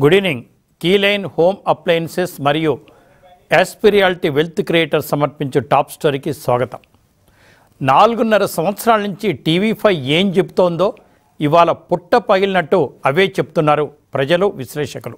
Good evening Keyline home appliances మరియు యాస్పిరియాలిటీ wealth creator సమర్పించే టాప్ స్టోరీకి స్వాగతం నాలుగున్నర సంవత్సరాల నుంచి టీవీ ఫైవ్ ఏం చెప్తోందో ఇవాళ పుట్ట పగిలినట్టు అవే చెప్తున్నారు ప్రజలు విశ్లేషకులు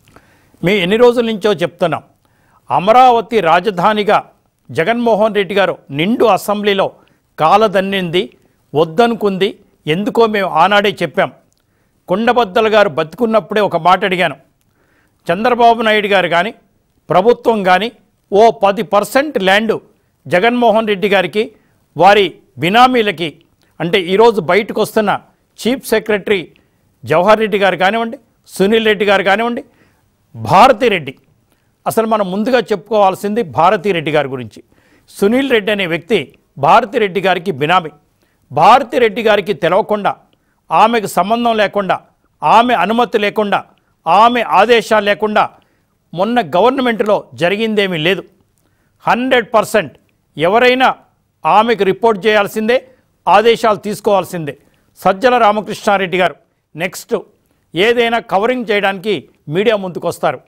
మేము ఎన్ని రోజుల నుంచో చెప్తున్నాం అమరావతి రాజధానిగా జగన్మోహన్ రెడ్డి గారు నిండు అసెంబ్లీలో కాలదన్నింది వద్దనుకుంది ఎందుకో మేము ఆనాడే చెప్పాం కుండబద్దలు గారు బతుకున్నప్పుడే ఒక మాట అడిగాను చంద్రబాబు నాయుడు గారు కానీ ప్రభుత్వం కానీ ఓ పది పర్సెంట్ ల్యాండ్ జగన్మోహన్ రెడ్డి గారికి వారి బినామీలకి అంటే ఈరోజు బయటకు వస్తున్న చీఫ్ సెక్రటరీ జవహర్ రెడ్డి గారు కానివ్వండి సునీల్ రెడ్డి గారు కానివ్వండి భారతిరెడ్డి అసలు మనం ముందుగా చెప్పుకోవాల్సింది భారతిరెడ్డి గారి గురించి సునీల్ రెడ్డి అనే వ్యక్తి భారతిరెడ్డి గారికి బినామీ భారతిరెడ్డి గారికి తెలవకుండా ఆమెకు సంబంధం లేకుండా ఆమె అనుమతి లేకుండా ఆమె ఆదేశాలు లేకుండా మొన్న గవర్నమెంట్లో జరిగిందేమీ లేదు హండ్రెడ్ పర్సెంట్ ఎవరైనా ఆమెకు రిపోర్ట్ చేయాల్సిందే ఆదేశాలు తీసుకోవాల్సిందే సజ్జల రామకృష్ణారెడ్డి గారు నెక్స్ట్ ఏదైనా కవరింగ్ చేయడానికి మీడియా ముందుకు వస్తారు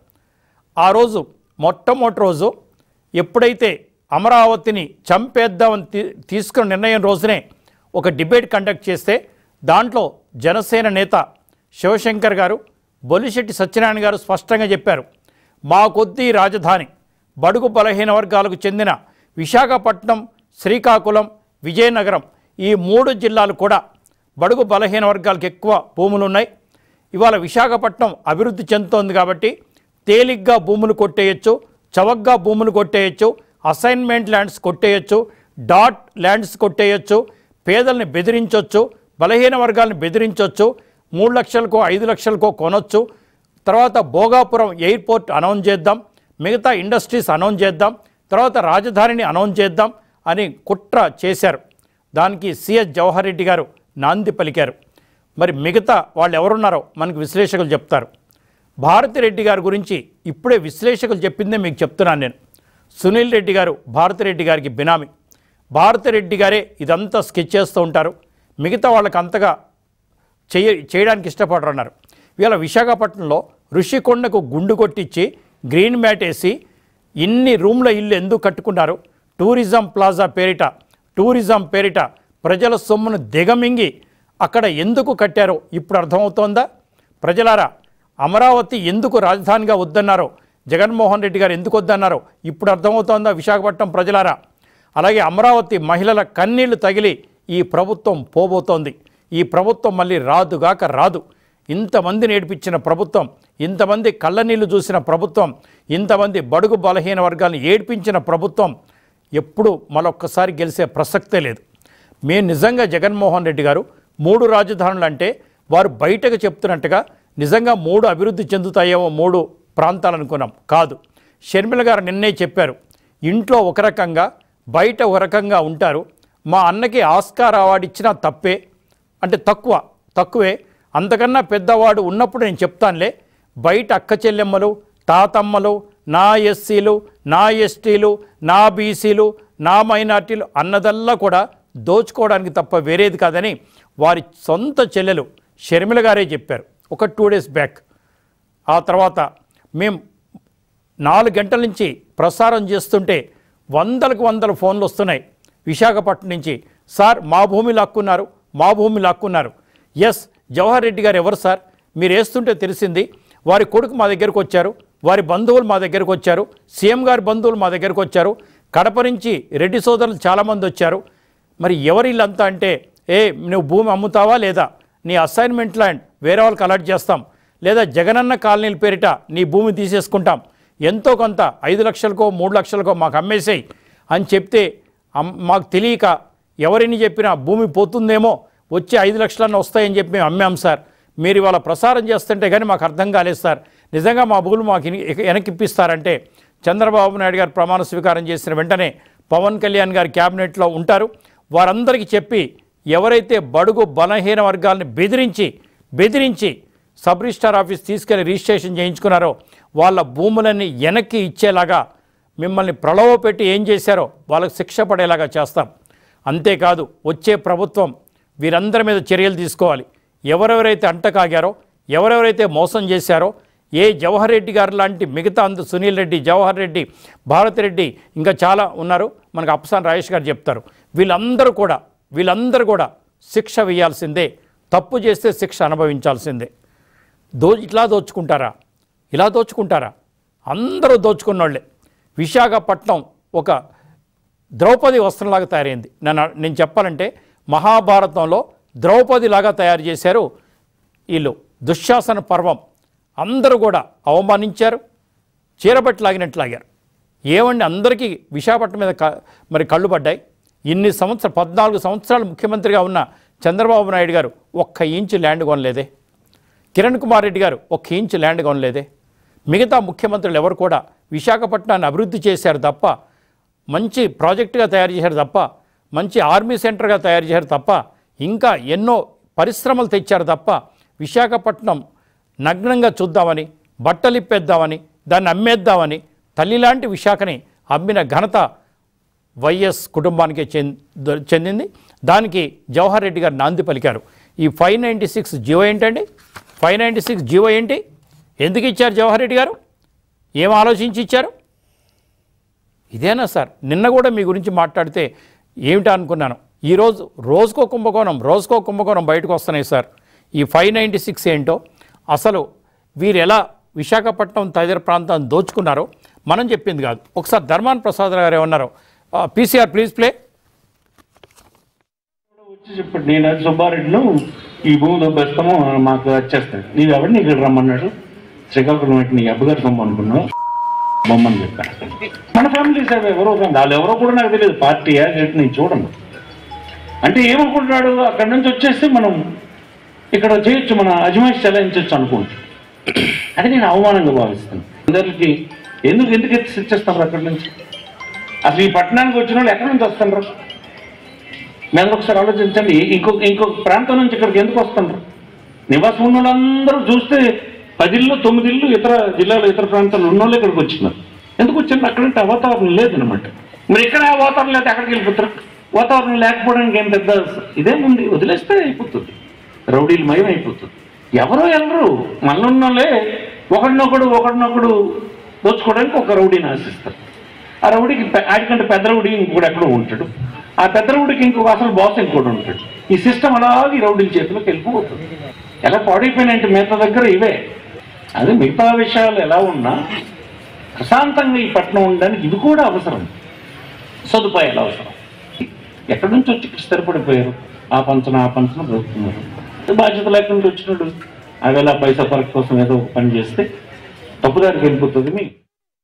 ఆ రోజు మొట్టమొదటి రోజు ఎప్పుడైతే అమరావతిని చంపేద్దామని తీ తీసుకున్న నిర్ణయం రోజునే ఒక డిబేట్ కండక్ట్ చేస్తే దాంట్లో జనసేన నేత శివశంకర్ గారు బొలిశెట్టి సత్యనారాయణ గారు స్పష్టంగా చెప్పారు మా కొద్దీ రాజధాని బడుగు బలహీన వర్గాలకు చెందిన విశాఖపట్నం శ్రీకాకుళం విజయనగరం ఈ మూడు జిల్లాలు కూడా బడుగు బలహీన వర్గాలకు ఎక్కువ భూములు ఉన్నాయి ఇవాళ విశాఖపట్నం అభివృద్ధి చెందుతోంది కాబట్టి తేలిగ్గా భూములు కొట్టేయచ్చు చవగ్గా భూములు కొట్టేయచ్చు అసైన్మెంట్ ల్యాండ్స్ కొట్టేయచ్చు డాట్ ల్యాండ్స్ కొట్టేయచ్చు పేదల్ని బెదిరించవచ్చు బలహీన వర్గాలను బెదిరించవచ్చు మూడు లక్షలకో ఐదు లక్షలకో కొనొచ్చు తర్వాత భోగాపురం ఎయిర్పోర్ట్ అనౌన్స్ చేద్దాం మిగతా ఇండస్ట్రీస్ అనౌన్స్ చేద్దాం తర్వాత రాజధానిని అనౌన్స్ చేద్దాం అని కుట్ర చేశారు దానికి సిఎస్ జవహర్ రెడ్డి గారు నాంది పలికారు మరి మిగతా వాళ్ళు ఎవరున్నారో మనకు విశ్లేషకులు చెప్తారు భారతిరెడ్డి గారి గురించి ఇప్పుడే విశ్లేషకులు చెప్పిందే మీకు చెప్తున్నాను నేను సునీల్ రెడ్డి గారు భారతిరెడ్డి గారికి బినామీ భారతిరెడ్డి గారే ఇదంతా స్కెచ్ చేస్తూ ఉంటారు మిగతా వాళ్ళకి అంతగా చేయ చేయడానికి ఇష్టపడరు అన్నారు ఇవాళ విశాఖపట్నంలో ఋషికొండకు గుండు కొట్టించి గ్రీన్ మ్యాట్ వేసి ఇన్ని రూమ్ల ఇల్లు ఎందుకు కట్టుకున్నారు టూరిజం ప్లాజా పేరిట టూరిజం పేరిట ప్రజల సొమ్మును దిగమింగి అక్కడ ఎందుకు కట్టారో ఇప్పుడు అర్థమవుతోందా ప్రజలారా అమరావతి ఎందుకు రాజధానిగా వద్దన్నారో జగన్మోహన్ రెడ్డి గారు ఎందుకు వద్దన్నారో ఇప్పుడు అర్థమవుతోందా విశాఖపట్నం ప్రజలారా అలాగే అమరావతి మహిళల కన్నీళ్లు తగిలి ఈ ప్రభుత్వం పోబోతోంది ఈ ప్రభుత్వం మళ్ళీ రాదుగాక రాదు ఇంతమంది నేర్పించిన ప్రభుత్వం ఇంతమంది కళ్ళనీళ్లు చూసిన ప్రభుత్వం ఇంతమంది బడుగు బలహీన వర్గాలను ఏడ్పించిన ప్రభుత్వం ఎప్పుడు మరొక్కసారి గెలిచే ప్రసక్తే లేదు మేము నిజంగా జగన్మోహన్ రెడ్డి గారు మూడు రాజధానులు అంటే వారు బయటకు చెప్తున్నట్టుగా నిజంగా మూడు అభివృద్ధి చెందుతాయేమో మూడు ప్రాంతాలు అనుకున్నాం కాదు షర్మిల గారు నిన్నే చెప్పారు ఇంట్లో ఒక రకంగా బయట ఒక రకంగా ఉంటారు మా అన్నకి ఆస్కార్ అవార్డు ఇచ్చినా తప్పే అంటే తక్కువ తక్కువే అంతకన్నా పెద్దవాడు ఉన్నప్పుడు నేను చెప్తానులే బయట అక్క చెల్లెమ్మలు తాతమ్మలు నా ఎస్సీలు నా ఎస్టీలు నా బీసీలు నా మైనార్టీలు అన్నదల్లా కూడా దోచుకోవడానికి తప్ప వేరేది కాదని వారి సొంత చెల్లెలు షర్మిల గారే చెప్పారు ఒక టూ డేస్ బ్యాక్ ఆ తర్వాత మేము నాలుగు గంటల నుంచి ప్రసారం చేస్తుంటే వందలకు వందల ఫోన్లు వస్తున్నాయి విశాఖపట్నం నుంచి సార్ మా భూమి లాక్కున్నారు మా భూమి లాక్కున్నారు ఎస్ జవహర్ రెడ్డి గారు ఎవరు సార్ మీరు వేస్తుంటే తెలిసింది వారి కొడుకు మా దగ్గరకు వచ్చారు వారి బంధువులు మా దగ్గరకు వచ్చారు సీఎం గారి బంధువులు మా దగ్గరకు వచ్చారు కడప నుంచి రెడ్డి సోదరులు చాలామంది వచ్చారు మరి ఎవరు వీళ్ళంతా అంటే ఏ నువ్వు భూమి అమ్ముతావా లేదా నీ అసైన్మెంట్ ల్యాండ్ వేరే వాళ్ళకి అలర్ట్ చేస్తాం లేదా జగనన్న కాలనీల పేరిట నీ భూమి తీసేసుకుంటాం ఎంతో కొంత ఐదు లక్షలకో మూడు లక్షలకో మాకు అమ్మేసేయి అని చెప్తే అమ్- మాకు తెలియక ఎవరిని చెప్పినా భూమి పోతుందేమో వచ్చి ఐదు లక్షలన్న వస్తాయని చెప్పి మేము అమ్మాం సార్ మీరు ఇవాళ ప్రసారం చేస్తుంటే కానీ మాకు అర్థం కాలేదు సార్ నిజంగా మా భూములు మాకు ఇని- ఇక- వెనక్కిప్పిస్తారంటే చంద్రబాబు నాయుడు గారు ప్రమాణ స్వీకారం చేసిన వెంటనే పవన్ కళ్యాణ్ గారి క్యాబినెట్లో ఉంటారు వారందరికీ చెప్పి ఎవరైతే బడుగు బలహీన వర్గాల్ని బెదిరించి బెదిరించి సబ్ రిజిస్టార్ ఆఫీస్ తీసుకెళ్లి రిజిస్ట్రేషన్ చేయించుకున్నారో వాళ్ళ భూములన్నీ వెనక్కి ఇచ్చేలాగా మిమ్మల్ని ప్రలోభ పెట్టి ఏం చేశారో వాళ్ళకి శిక్ష పడేలాగా చేస్తాం అంతేకాదు వచ్చే ప్రభుత్వం వీరందరి మీద చర్యలు తీసుకోవాలి ఎవరెవరైతే అంటకాగారో ఎవరెవరైతే మోసం చేశారో ఏ జవహర్ రెడ్డి గారు లాంటి మిగతా అందు సునీల్ రెడ్డి జవహర్ రెడ్డి భారత్ రెడ్డి ఇంకా చాలా ఉన్నారు మనకు అప్సాన్ రాజేష్ గారు చెప్తారు వీళ్ళందరూ కూడా వీళ్ళందరూ కూడా శిక్ష వేయాల్సిందే తప్పు చేస్తే శిక్ష అనుభవించాల్సిందే దో ఇట్లా దోచుకుంటారా ఇలా దోచుకుంటారా అందరూ దోచుకున్నోళ్ళే విశాఖపట్నం ఒక ద్రౌపది వస్త్రంలాగా తయారైంది నన్ను నేను చెప్పాలంటే మహాభారతంలో ద్రౌపదిలాగా తయారు చేశారు వీళ్ళు దుశ్శాసన పర్వం అందరూ కూడా అవమానించారు చీరబట్టి లాగినట్టు లాగారు ఏమండి అందరికీ విశాఖపట్నం మీద క- మరి కళ్ళు పడ్డాయి ఇన్ని సంవత్సరాలు పద్నాలుగు సంవత్సరాలు ముఖ్యమంత్రిగా ఉన్న చంద్రబాబు నాయుడు గారు ఒక్క ఇంచు ల్యాండ్ కొనలేదే కిరణ్ కుమార్ రెడ్డి గారు ఒక్క ఇంచు ల్యాండ్ కొనలేదే మిగతా ముఖ్యమంత్రులు ఎవరు కూడా విశాఖపట్నాన్ని అభివృద్ధి చేశారు తప్ప మంచి ప్రాజెక్టుగా తయారు చేశారు తప్ప మంచి ఆర్మీ సెంటర్గా తయారు చేశారు తప్ప ఇంకా ఎన్నో పరిశ్రమలు తెచ్చారు తప్ప విశాఖపట్నం నగ్నంగా చూద్దామని బట్టలిప్పేద్దామని దాన్ని అమ్మేద్దామని తల్లిలాంటి విశాఖని అమ్మిన ఘనత వైఎస్ కుటుంబానికి చెంద చెందింది దానికి జవహర్ రెడ్డి గారు నాంది పలికారు ఈ ఫైవ్ నైంటీ సిక్స్ జియో ఏంటండి ఫైవ్ నైంటీ సిక్స్ జియో ఏంటి ఎందుకు ఇచ్చారు జవహర్ రెడ్డి గారు ఏం ఆలోచించి ఇచ్చారు ఇదేనా సార్ నిన్న కూడా మీ గురించి మాట్లాడితే ఏమిటా అనుకున్నాను ఈరోజు రోజుకో కుంభకోణం రోజుకో కుంభకోణం బయటకు వస్తున్నాయి సార్ ఈ ఫైవ్ నైంటీ సిక్స్ ఏంటో అసలు వీరు ఎలా విశాఖపట్నం తదితర ప్రాంతాన్ని దోచుకున్నారో మనం చెప్పింది కాదు ఒకసారి ధర్మాన్ ప్రసాద్ గారు ఏమన్నారో పీసీఆర్ ప్లీజ్ ప్లే వచ్చి చెప్పాడు నేను అది సుబ్బారెడ్డిలో ఈ భూమి దొబ్బేస్తాము మాకు వచ్చేస్తాడు నీవు ఎవరిని ఇక్కడ రమ్మన్నాడు శ్రీకాకుళం పెట్టి నీ అబ్బగారు సొమ్ము అనుకున్నావు బొమ్మని చెప్పాను మన ఫ్యామిలీ సేవ ఎవరో కాదు వాళ్ళు ఎవరో కూడా నాకు తెలియదు పార్టీ ఏంటి నేను చూడను అంటే ఏమనుకుంటున్నాడు అక్కడి నుంచి వచ్చేస్తే మనం ఇక్కడ చేయొచ్చు మన అజమాయిష్ చెలాయించవచ్చు అనుకుంటాం అది నేను అవమానంగా భావిస్తాను అందరికి ఎందుకు ఎందుకు ఎత్తి ఇచ్చేస్తారు అక్కడి నుంచి అసలు ఈ పట్టణానికి వచ్చిన వాళ్ళు ఎక్కడి నుంచి వస్తున్నారు మీరు ఒకసారి ఆలోచించండి ఇంకొక ఇంకొక ప్రాంతం నుంచి ఇక్కడికి ఎందుకు వస్తున్నారు నివాసం ఉన్న వాళ్ళందరూ చూస్తే పదిళ్ళు తొమ్మిదిళ్ళు ఇతర జిల్లాలో ఇతర ప్రాంతాల్లో ఉన్న వాళ్ళు ఇక్కడికి వచ్చినారు ఎందుకు వచ్చింది అక్కడంటే ఆ వాతావరణం లేదనమాట మరి ఇక్కడ ఆ వాతావరణం లేకపోతే ఎక్కడికి వెళ్ళిపోతారు వాతావరణం లేకపోవడానికి ఏం పెద్ద ఇదేముంది వదిలేస్తే అయిపోతుంది రౌడీలు మయం అయిపోతుంది ఎవరో వెళ్ళరు మనలో వాళ్ళే ఒకడినొకడు ఒకడినొకడు దోచుకోవడానికి ఒక రౌడీని ఆశిస్తారు ఆ రౌడీకి పె- ఆడికంటే పెద్ద రౌడీ ఇంకొకడు ఎక్కడో ఉంటాడు ఆ పెద్ద రౌడీకి ఇంకొక అసలు బాస్ ఇంకోటి ఉంటాడు ఈ సిస్టమ్ అలాగే ఈ రౌడీల చేతిలోకి వెళ్ళిపోతుంది ఎలా పాడైపోయినాయంటే మిగతా దగ్గర ఇవే అదే మిగతా విషయాలు ఎలా ఉన్నా ప్రశాంతంగా ఈ పట్టణం ఉండడానికి ఇది కూడా అవసరం సదుపాయాలు అవసరం ఎక్కడి నుంచి వచ్చి ఇక్కడ స్థిరపడిపోయారు ఆ పంచన ఆ పంచన బ్రతుకుతున్నారు బాధ్యత లేకుండా వచ్చినాడు అవేళ పైసా పరకు కోసం ఏదో ఒక పని చేస్తే తప్పుదారికి వెళ్ళిపోతుంది మీ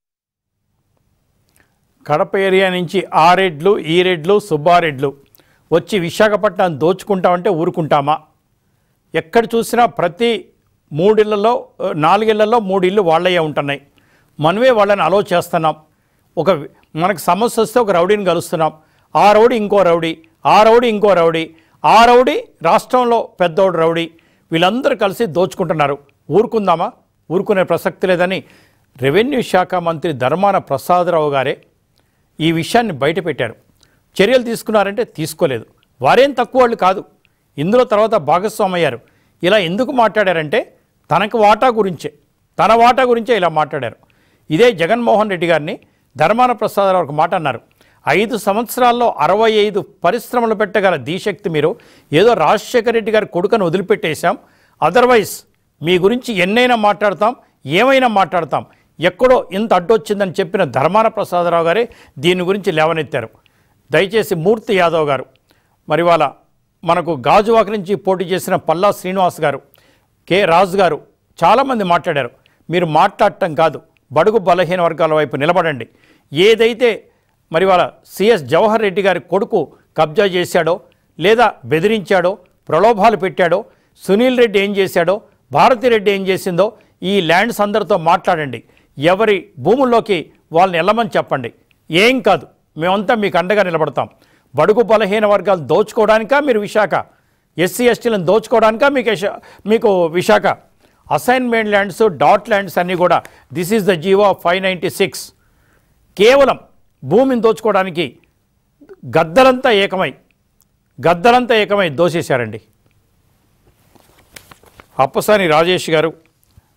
కడప ఏరియా నుంచి ఆ రెడ్లు ఈ రెడ్లు సుబ్బారెడ్లు వచ్చి విశాఖపట్నం దోచుకుంటామంటే ఊరుకుంటామా ఎక్కడ చూసినా ప్రతి మూడిళ్లలో ఆ, నాలుగిళ్లలో మూడు ఇళ్ళు వాళ్ళయ్యే ఉంటున్నాయి మనమే వాళ్ళని అలో చేస్తున్నాం ఒక మనకు సమస్య వస్తే ఒక రౌడీని కలుస్తున్నాం ఆ రౌడీ ఇంకో రౌడీ ఆ రౌడీ ఇంకో రౌడీ ఆ రౌడీ రాష్ట్రంలో పెద్దోడు రౌడీ వీళ్ళందరూ కలిసి దోచుకుంటున్నారు ఊరుకుందామా ఊరుకునే ప్రసక్తి లేదని రెవెన్యూ శాఖ మంత్రి ధర్మాన ప్రసాదరావు గారే ఈ విషయాన్ని బయటపెట్టారు చర్యలు తీసుకున్నారంటే తీసుకోలేదు వారేం తక్కువ వాళ్ళు కాదు ఇందులో తర్వాత భాగస్వామి అయ్యారు ఇలా ఎందుకు మాట్లాడారంటే తనకు వాటా గురించే తన వాటా గురించే ఇలా మాట్లాడారు ఇదే జగన్మోహన్ రెడ్డి గారిని ధర్మాన ప్రసాదరావు ఒక మాట అన్నారు ఐదు సంవత్సరాల్లో అరవై ఐదు పరిశ్రమలు పెట్టగల దీశక్తి మీరు ఏదో రాజశేఖర రెడ్డి గారి కొడుకును వదిలిపెట్టేశాం అదర్వైజ్ మీ గురించి ఎన్నైనా మాట్లాడతాం ఏమైనా మాట్లాడతాం ఎక్కడో ఇంత అడ్డొచ్చిందని చెప్పిన ధర్మాన ప్రసాదరావు గారే దీని గురించి లేవనెత్తారు దయచేసి మూర్తి యాదవ్ గారు మరి వాళ్ళ మనకు గాజువాక నుంచి పోటీ చేసిన పల్లా శ్రీనివాస్ గారు కె రాజు గారు చాలామంది మాట్లాడారు మీరు మాట్లాడటం కాదు బడుగు బలహీన వర్గాల వైపు నిలబడండి ఏదైతే మరి వాళ్ళ సిఎస్ జవహర్ రెడ్డి గారి కొడుకు కబ్జా చేశాడో లేదా బెదిరించాడో ప్రలోభాలు పెట్టాడో సునీల్ రెడ్డి ఏం చేశాడో భారతిరెడ్డి ఏం చేసిందో ఈ ల్యాండ్స్ అందరితో మాట్లాడండి ఎవరి భూముల్లోకి వాళ్ళని వెళ్ళమని చెప్పండి ఏం కాదు మేమంతా మీకు అండగా నిలబడతాం బడుగు బలహీన వర్గాలు దోచుకోవడానికా మీరు విశాఖ ఎస్సీ ఎస్టీలను దోచుకోవడానికా మీకు యశ- మీకు Visakha assignment lands dot lands అన్నీ కూడా this is the GO five ninety six కేవలం భూమిని దోచుకోవడానికి గద్దలంతా ఏకమై గద్దలంతా ఏకమై దోసేశారండి అప్పసాని రాజేష్ గారు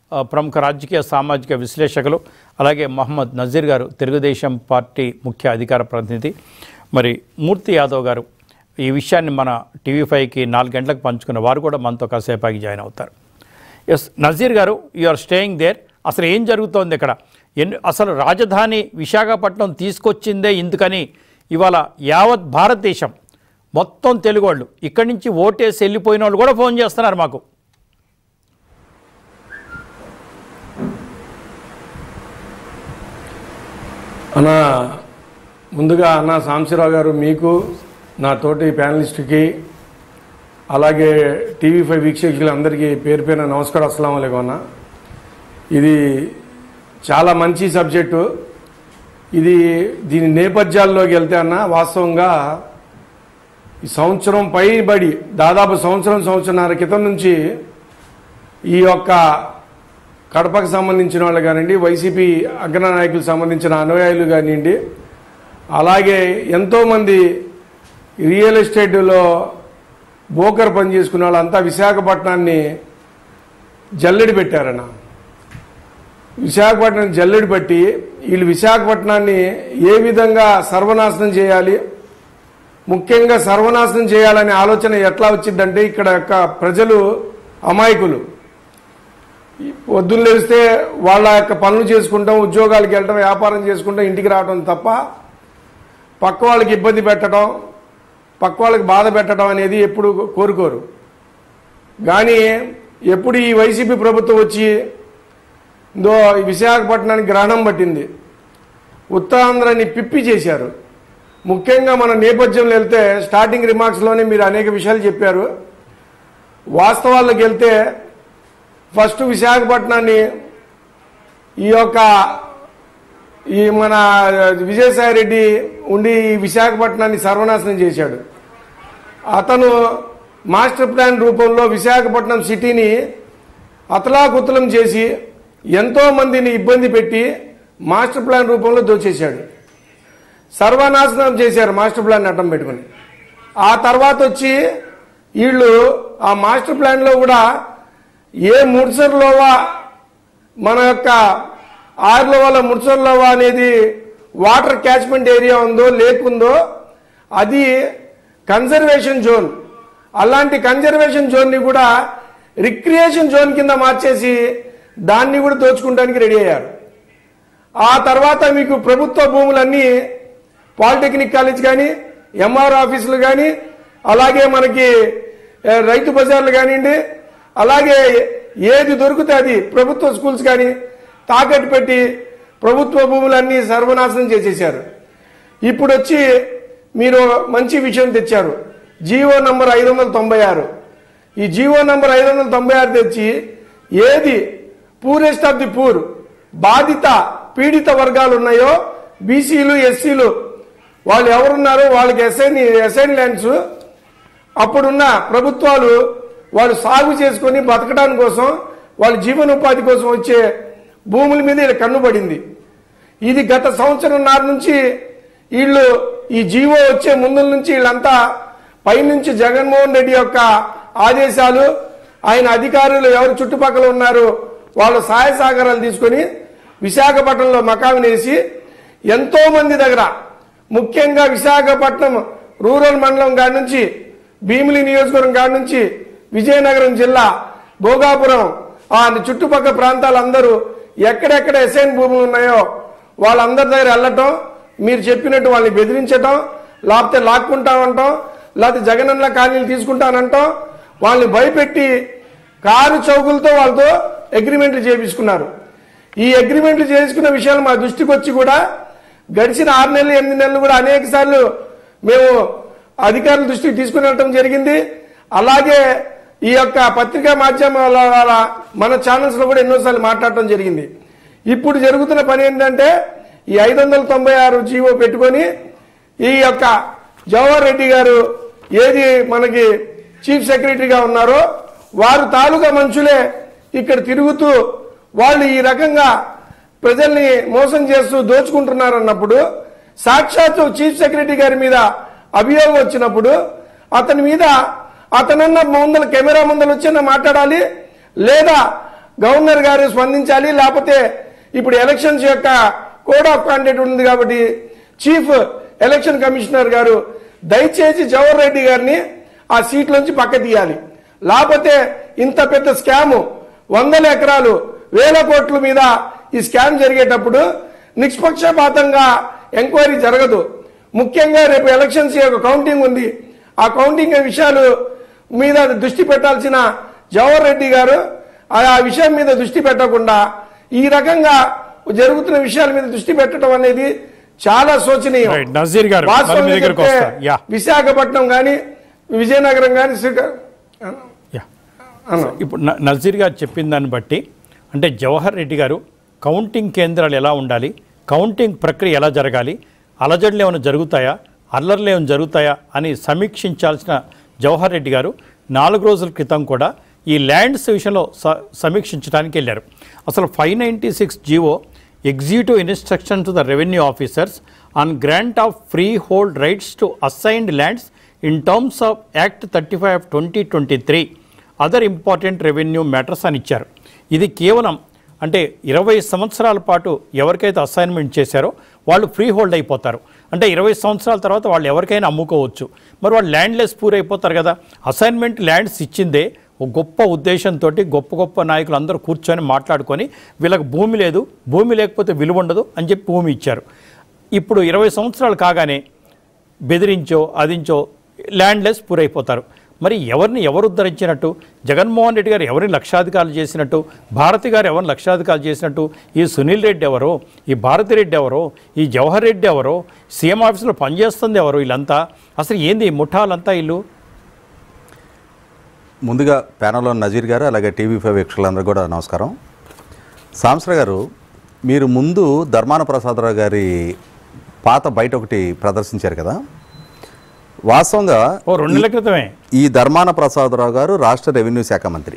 ఆ, ప్రముఖ రాజకీయ సామాజిక విశ్లేషకులు అలాగే మహమ్మద్ నజీర్ గారు తెలుగుదేశం పార్టీ ముఖ్య అధికార ప్రతినిధి మరి మూర్తి యాదవ్ గారు ఈ విషయాన్ని మన టీవీ ఫైవ్కి నాలుగు గంటలకు పంచుకున్న వారు కూడా మనతో కాసేపాకి జాయిన్ అవుతారు ఎస్ నజీర్ గారు యు ఆర్ స్టేయింగ్ దేర్ అసలు ఏం జరుగుతోంది ఇక్కడ ఎన్ని అసలు రాజధాని విశాఖపట్నం తీసుకొచ్చిందే ఇందుకని ఇవాళ యావత్ భారతదేశం మొత్తం తెలుగు వాళ్ళు ఇక్కడి నుంచి ఓటేసి వెళ్ళిపోయిన వాళ్ళు కూడా ఫోన్ చేస్తున్నారు మాకు అన్న ముందుగా అన్న సాంశీరావు గారు మీకు నా తోటి ప్యానలిస్ట్కి అలాగే టీవీ ఫైవ్ వీక్షకులందరికీ పేరు పేరున నమస్కారం అస్సలం అయికం అన్న ఇది చాలా మంచి సబ్జెక్టు ఇది దీని నేపథ్యాల్లోకి వెళ్తే అన్న వాస్తవంగా ఈ సంవత్సరం పైబడి దాదాపు సంవత్సరం సంవత్సరాల క్రితం నుంచి ఈ యొక్క కడపకు సంబంధించిన వాళ్ళు కానివ్వండి వైసీపీ అగ్ర నాయకులకు సంబంధించిన అనుయాయులు కానివ్వండి అలాగే ఎంతోమంది రియల్ ఎస్టేట్లో బోకర్ పని చేసుకున్న వాళ్ళంతా విశాఖపట్నాన్ని జల్లెడి పెట్టారన్న విశాఖపట్నం జల్లెడి పట్టి వీళ్ళు విశాఖపట్నాన్ని ఏ విధంగా సర్వనాశనం చేయాలి ముఖ్యంగా సర్వనాశనం చేయాలనే ఆలోచన ఎట్లా వచ్చిందంటే ఇక్కడ యొక్క ప్రజలు అమాయకులు పొద్దున్న లేస్తే వాళ్ళ యొక్క పనులు చేసుకుంటాం ఉద్యోగాలకు వెళ్ళటం వ్యాపారం చేసుకుంటాం ఇంటికి రావడం తప్ప పక్క వాళ్ళకి ఇబ్బంది పెట్టడం పక్క వాళ్ళకి బాధ పెట్టడం అనేది ఎప్పుడు కోరుకోరు కానీ ఎప్పుడు ఈ వైసీపీ ప్రభుత్వం వచ్చి దో ఈ విశాఖపట్నానికి గ్రహణం పట్టింది ఉత్తరాంధ్రని పిప్పి చేశారు ముఖ్యంగా మన నేపథ్యంలో వెళ్తే స్టార్టింగ్ రిమార్క్స్లోనే మీరు అనేక విషయాలు చెప్పారు వాస్తవాల్లోకి వెళ్తే ఫస్ట్ విశాఖపట్నాన్ని ఈ యొక్క ఈ మన విజయసాయి రెడ్డి ఉండి ఈ విశాఖపట్నాన్ని సర్వనాశనం చేశాడు అతను మాస్టర్ ప్లాన్ రూపంలో విశాఖపట్నం సిటీని అతలాకుతలం చేసి ఎంతో మందిని ఇబ్బంది పెట్టి మాస్టర్ ప్లాన్ రూపంలో దోచేశాడు సర్వనాశనం చేశారు మాస్టర్ ప్లాన్ అడ్డం పెట్టుకుని ఆ తర్వాత వచ్చి వీళ్ళు ఆ మాస్టర్ ప్లాన్లో కూడా ఏ ముడ్సర్లోవా మన యొక్క ఆరులో వాళ్ళ ముడ్సర్లోవా అనేది వాటర్ క్యాచ్మెంట్ ఏరియా ఉందో లేక్ ఉందో అది కన్జర్వేషన్ జోన్ అలాంటి కన్జర్వేషన్ జోన్ని కూడా రిక్రియేషన్ జోన్ కింద మార్చేసి దాన్ని కూడా దోచుకుంటానికి రెడీ అయ్యారు ఆ తర్వాత మీకు ప్రభుత్వ భూములన్నీ పాలిటెక్నిక్ కాలేజ్ కానీ ఎంఆర్ ఆఫీసులు కానీ అలాగే మనకి ఏ, రైతు బజార్లు కానివ్వండి అలాగే ఏది దొరికితే అది ప్రభుత్వ స్కూల్స్ కానీ తాకట్టు పెట్టి ప్రభుత్వ భూములన్నీ సర్వనాశనం చేసేశారు ఇప్పుడు వచ్చి మీరు మంచి విషయం తెచ్చారు జీవో నంబర్ ఐదు వందల తొంభై ఆరు ఈ జీవో నంబర్ ఐదు వందల తొంభై ఆరు తెచ్చి ఏది పూరెస్ట్ ఆఫ్ ది పూర్ బాధిత పీడిత వర్గాలు ఉన్నాయో బీసీలు ఎస్సీలు వాళ్ళు ఎవరున్నారో వాళ్ళకి ఎస్ఐన్ ఎస్ఐన్ ల్యాండ్స్ అప్పుడున్న ప్రభుత్వాలు వాళ్ళు సాగు చేసుకొని బతకడానికి కోసం వాళ్ళ జీవనోపాధి కోసం వచ్చే భూముల మీద వీళ్ళ కన్నుబడింది ఇది గత సంవత్సరం నాటి నుంచి వీళ్ళు ఈ జీవో వచ్చే ముందు నుంచి వీళ్ళంతా పైనుంచి జగన్మోహన్ రెడ్డి యొక్క ఆదేశాలు ఆయన అధికారులు ఎవరు చుట్టుపక్కల ఉన్నారు వాళ్ళ సహాయ సహకారాలు తీసుకొని విశాఖపట్నంలో మకాం వేసి ఎంతో మంది దగ్గర ముఖ్యంగా విశాఖపట్నం రూరల్ మండలం కాడి నుంచి భీమిలి నియోజకవర్గం కాడి నుంచి విజయనగరం జిల్లా భోగాపురం ఆ చుట్టుపక్కల ప్రాంతాలందరూ ఎక్కడెక్కడ ఎస్ఐన్ భూములు ఉన్నాయో వాళ్ళందరి దగ్గర వెళ్ళటం మీరు చెప్పినట్టు వాళ్ళని బెదిరించటం లేకపోతే లాక్కుంటామంటాం లేకపోతే జగనన్న కాలనీలు తీసుకుంటానంటాం వాళ్ళని భయపెట్టి కారు చౌకులతో వాళ్ళతో అగ్రిమెంట్లు చేపించుకున్నారు ఈ అగ్రిమెంట్లు చేసుకున్న విషయాలు మా దృష్టికి వచ్చి కూడా గడిచిన ఆరు నెలలు ఎనిమిది నెలలు కూడా అనేక సార్లు మేము అధికారుల దృష్టికి తీసుకుని వెళ్ళటం జరిగింది అలాగే ఈ యొక్క పత్రికా మాధ్యమాల ద్వారా మన ఛానల్స్ లో కూడా ఎన్నోసార్లు మాట్లాడటం జరిగింది ఇప్పుడు జరుగుతున్న పని ఏంటంటే ఈ ఐదు వందల తొంభై ఆరు జీవో పెట్టుకొని ఈ యొక్క జవహర్ రెడ్డి గారు ఏది మనకి చీఫ్ సెక్రటరీగా ఉన్నారో వారు తాలూకా మనుషులే ఇక్కడ తిరుగుతూ వాళ్ళు ఈ రకంగా ప్రజల్ని మోసం చేస్తూ దోచుకుంటున్నారు అన్నప్పుడు సాక్షాత్తు చీఫ్ సెక్రటరీ గారి మీద అభియోగం వచ్చినప్పుడు అతని మీద అతనన్న ముందల కెమెరా ముందర వచ్చి మాట్లాడాలి లేదా గవర్నర్ గారు స్పందించాలి లేకపోతే ఇప్పుడు ఎలక్షన్స్ యొక్క కోడ్ ఆఫ్ కాండక్ట్ ఉంది కాబట్టి చీఫ్ ఎలక్షన్ కమిషనర్ గారు దయచేసి జవహర్ రెడ్డి గారిని ఆ సీట్ నుంచి పక్క తీయాలి లేకపోతే ఇంత పెద్ద స్కాము వందల ఎకరాలు వేల కోట్ల మీద ఈ స్కామ్ జరిగేటప్పుడు నిష్పక్షపాతంగా ఎంక్వైరీ జరగదు ముఖ్యంగా రేపు ఎలక్షన్స్ యొక్క కౌంటింగ్ ఉంది ఆ కౌంటింగ్ విషయాలు మీద దృష్టి పెట్టాల్సిన జవహర్ రెడ్డి గారు ఆ ఆ విషయం మీద దృష్టి పెట్టకుండా ఈ రకంగా జరుగుతున్న విషయాల మీద దృష్టి పెట్టడం అనేది చాలా శోచనీయం Right. నజీర్ గారు, మరి మీ వాస్తవంగా దగ్గరకు చెప్తే వస్తా. Yeah. విశాఖపట్నం కానీ విజయనగరం కానీ శ్రీకా- యా అన్న ఇప్పుడు న- నజీర్ గారు చెప్పిన దాన్ని బట్టి అంటే జవహర్ రెడ్డి గారు కౌంటింగ్ కేంద్రాలు ఎలా ఉండాలి కౌంటింగ్ ప్రక్రియ ఎలా జరగాలి అలజడులు ఏమైనా జరుగుతాయా అల్లర్లు ఏమైనా జరుగుతాయా అని సమీక్షించాల్సిన జవహర్ రెడ్డి గారు నాలుగు రోజుల క్రితం కూడా ఈ ల్యాండ్స్ విషయంలో స సమీక్షించడానికి వెళ్ళారు అసలు five ninety six GO executive instruction to the revenue officers on grant of freehold rights to assigned lands in terms of act thirty five twenty twenty three other important revenue matters అని ఇచ్చారు ఇది కేవలం అంటే ఇరవై సంవత్సరాల పాటు ఎవరికైతే assignment చేశారో వాళ్ళు ఫ్రీ హోల్డ్ అయిపోతారు అంటే ఇరవై సంవత్సరాల తర్వాత వాళ్ళు ఎవరికైనా అమ్ముకోవచ్చు మరి వాళ్ళు ల్యాండ్లెస్ పూర్ అయిపోతారు కదా అసైన్మెంట్ ల్యాండ్స్ ఇచ్చిందే ఒక గొప్ప ఉద్దేశంతో గొప్ప గొప్ప నాయకులు అందరూ కూర్చొని మాట్లాడుకొని వీళ్ళకి భూమి లేదు భూమి లేకపోతే విలువ ఉండదు అని చెప్పి భూమి ఇచ్చారు ఇప్పుడు ఇరవై సంవత్సరాలు కాగానే బెదిరించో అదించో ల్యాండ్లెస్ పూరైపోతారు మరి ఎవరిని ఎవరు ఉద్ధరించినట్టు జగన్మోహన్ రెడ్డి గారు ఎవరిని లక్షాధికారులు చేసినట్టు భారతి గారు ఎవరిని లక్షాధికారులు చేసినట్టు ఈ సునీల్ రెడ్డి ఎవరో ఈ భారతి రెడ్డి ఎవరో ఈ జవహర్ రెడ్డి ఎవరో సీఎం ఆఫీసులో పనిచేస్తుంది ఎవరు వీళ్ళంతా అసలు ఏంది ఈ ముఠాలంతా వీళ్ళు ముందుగా ప్యానల్లో నజీర్ గారు అలాగే టీవీ ఫైవ్ వీక్షకులందరూ కూడా నమస్కారం సాంసర గారు మీరు ముందు ధర్మాన ప్రసాదరావు గారి పాత బయట ఒకటి ప్రదర్శించారు కదా వాస్తవంగా ఓ రెండు నెలల క్రితమే ఈ ధర్మాన ప్రసాదరావు గారు రాష్ట్ర రెవెన్యూ శాఖ మంత్రి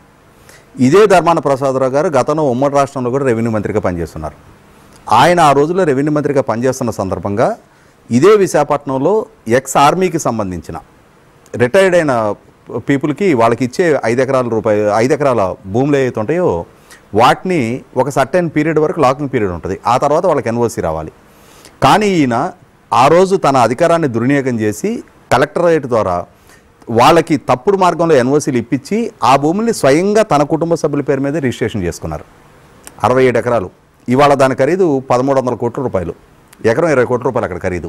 ఇదే ధర్మాన ప్రసాదరావు గారు గతంలో ఉమ్మడి రాష్ట్రంలో కూడా రెవెన్యూ మంత్రిగా పనిచేస్తున్నారు ఆయన ఆ రోజుల్లో రెవెన్యూ మంత్రిగా పనిచేస్తున్న సందర్భంగా ఇదే విశాఖపట్నంలో ఎక్స్ ఆర్మీకి సంబంధించిన రిటైర్డ్ అయిన పీపుల్కి వాళ్ళకి ఇచ్చే ఐదు ఎకరాల రూపాయ ఐదు ఎకరాల భూములు ఏవైతే ఉంటాయో వాటిని ఒక సర్టెన్ పీరియడ్ వరకు లాకింగ్ పీరియడ్ ఉంటుంది ఆ తర్వాత వాళ్ళకి ఎన్ఓసి రావాలి కానీ ఈయన ఆ రోజు తన అధికారాన్ని దుర్వినియోగం చేసి కలెక్టరేట్ ద్వారా వాళ్ళకి తప్పుడు మార్గంలో ఎన్ఓసీలు ఇప్పించి ఆ భూముల్ని స్వయంగా తన కుటుంబ సభ్యుల పేరు మీద రిజిస్ట్రేషన్ చేసుకున్నారు అరవై ఏడు ఎకరాలు ఇవాళ దాని ఖరీదు పదమూడు వందల కోట్ల రూపాయలు ఎకరం ఇరవై కోట్ల రూపాయలు అక్కడ ఖరీదు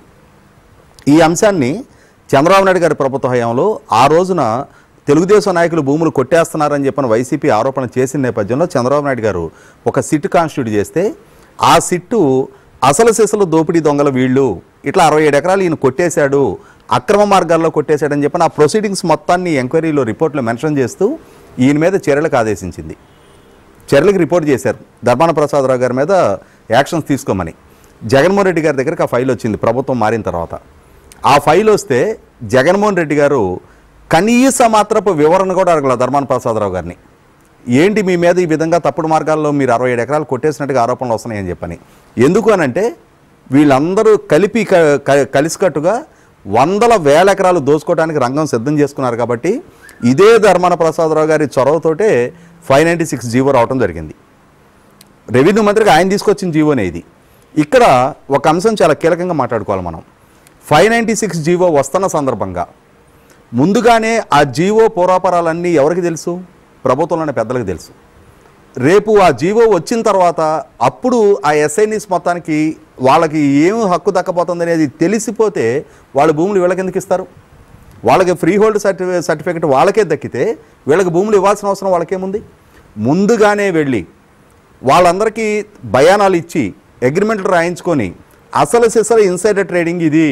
ఈ అంశాన్ని చంద్రబాబు నాయుడు గారి ప్రభుత్వ హయాంలో ఆ రోజున తెలుగుదేశం నాయకులు భూములు కొట్టేస్తున్నారని చెప్పిన వైసీపీ ఆరోపణ చేసిన నేపథ్యంలో చంద్రబాబు నాయుడు గారు ఒక సిట్ కాన్స్టిట్యూట్ చేస్తే ఆ సిట్టు అసలు సిసలు దోపిడీ దొంగల వీళ్ళు ఇట్లా అరవై ఏడు ఎకరాలు ఈయన కొట్టేశాడు అక్రమ మార్గాల్లో కొట్టేశాడని చెప్పిన ఆ ప్రొసీడింగ్స్ మొత్తాన్ని ఎంక్వైరీలో రిపోర్ట్లో మెన్షన్ చేస్తూ ఈయన మీద చర్యలకు ఆదేశించింది చర్యలకు రిపోర్ట్ చేశారు ధర్మాన ప్రసాదరావు గారి మీద యాక్షన్స్ తీసుకోమని జగన్మోహన్ రెడ్డి గారి దగ్గరికి ఆ ఫైల్ వచ్చింది ప్రభుత్వం మారిన తర్వాత ఆ ఫైల్ వస్తే జగన్మోహన్ రెడ్డి గారు కనీస మాత్రపు వివరణ కూడా అడగల ధర్మాన ప్రసాదరావు గారిని ఏంటి మీ మీద ఈ విధంగా తప్పుడు మార్గాల్లో మీరు అరవై ఏడు ఎకరాలు కొట్టేసినట్టుగా ఆరోపణలు వస్తున్నాయని చెప్పని ఎందుకు అనంటే వీళ్ళందరూ కలిపి క- క- కలిసికట్టుగా వందల వేల ఎకరాలు దోచుకోవడానికి రంగం సిద్ధం చేసుకున్నారు కాబట్టి ఇదే ధర్మాన ప్రసాదరావు గారి చొరవతోటే ఫైవ్ నైంటీ సిక్స్ జీవో రావడం జరిగింది రెవెన్యూ మంత్రికి ఆయన తీసుకొచ్చిన జీవోనే ఇది ఇక్కడ ఒక అంశం చాలా కీలకంగా మాట్లాడుకోవాలి మనం ఫైవ్ నైంటీ సిక్స్ జీవో వస్తున్న సందర్భంగా ముందుగానే ఆ జీవో పూర్వాపరాలన్నీ ఎవరికి తెలుసు ప్రభుత్వంలోని పెద్దలకు తెలుసు రేపు ఆ జీవో వచ్చిన తర్వాత అప్పుడు ఆ ఎస్ఐనిస్ మొత్తానికి వాళ్ళకి ఏం హక్కు దక్కపోతుంది అనేది తెలిసిపోతే వాళ్ళ భూములు వీళ్ళకి ఎందుకు ఇస్తారు వాళ్ళకి ఫ్రీ హోల్డ్ సర్టిఫి సర్టిఫికెట్ వాళ్ళకే దక్కితే వీళ్ళకి భూములు ఇవ్వాల్సిన అవసరం వాళ్ళకేముంది ముందుగానే వెళ్ళి వాళ్ళందరికీ బయానాలు ఇచ్చి అగ్రిమెంట్లు రాయించుకొని అసలు సిసలు ఇన్సైడర్ ట్రేడింగ్ ఇది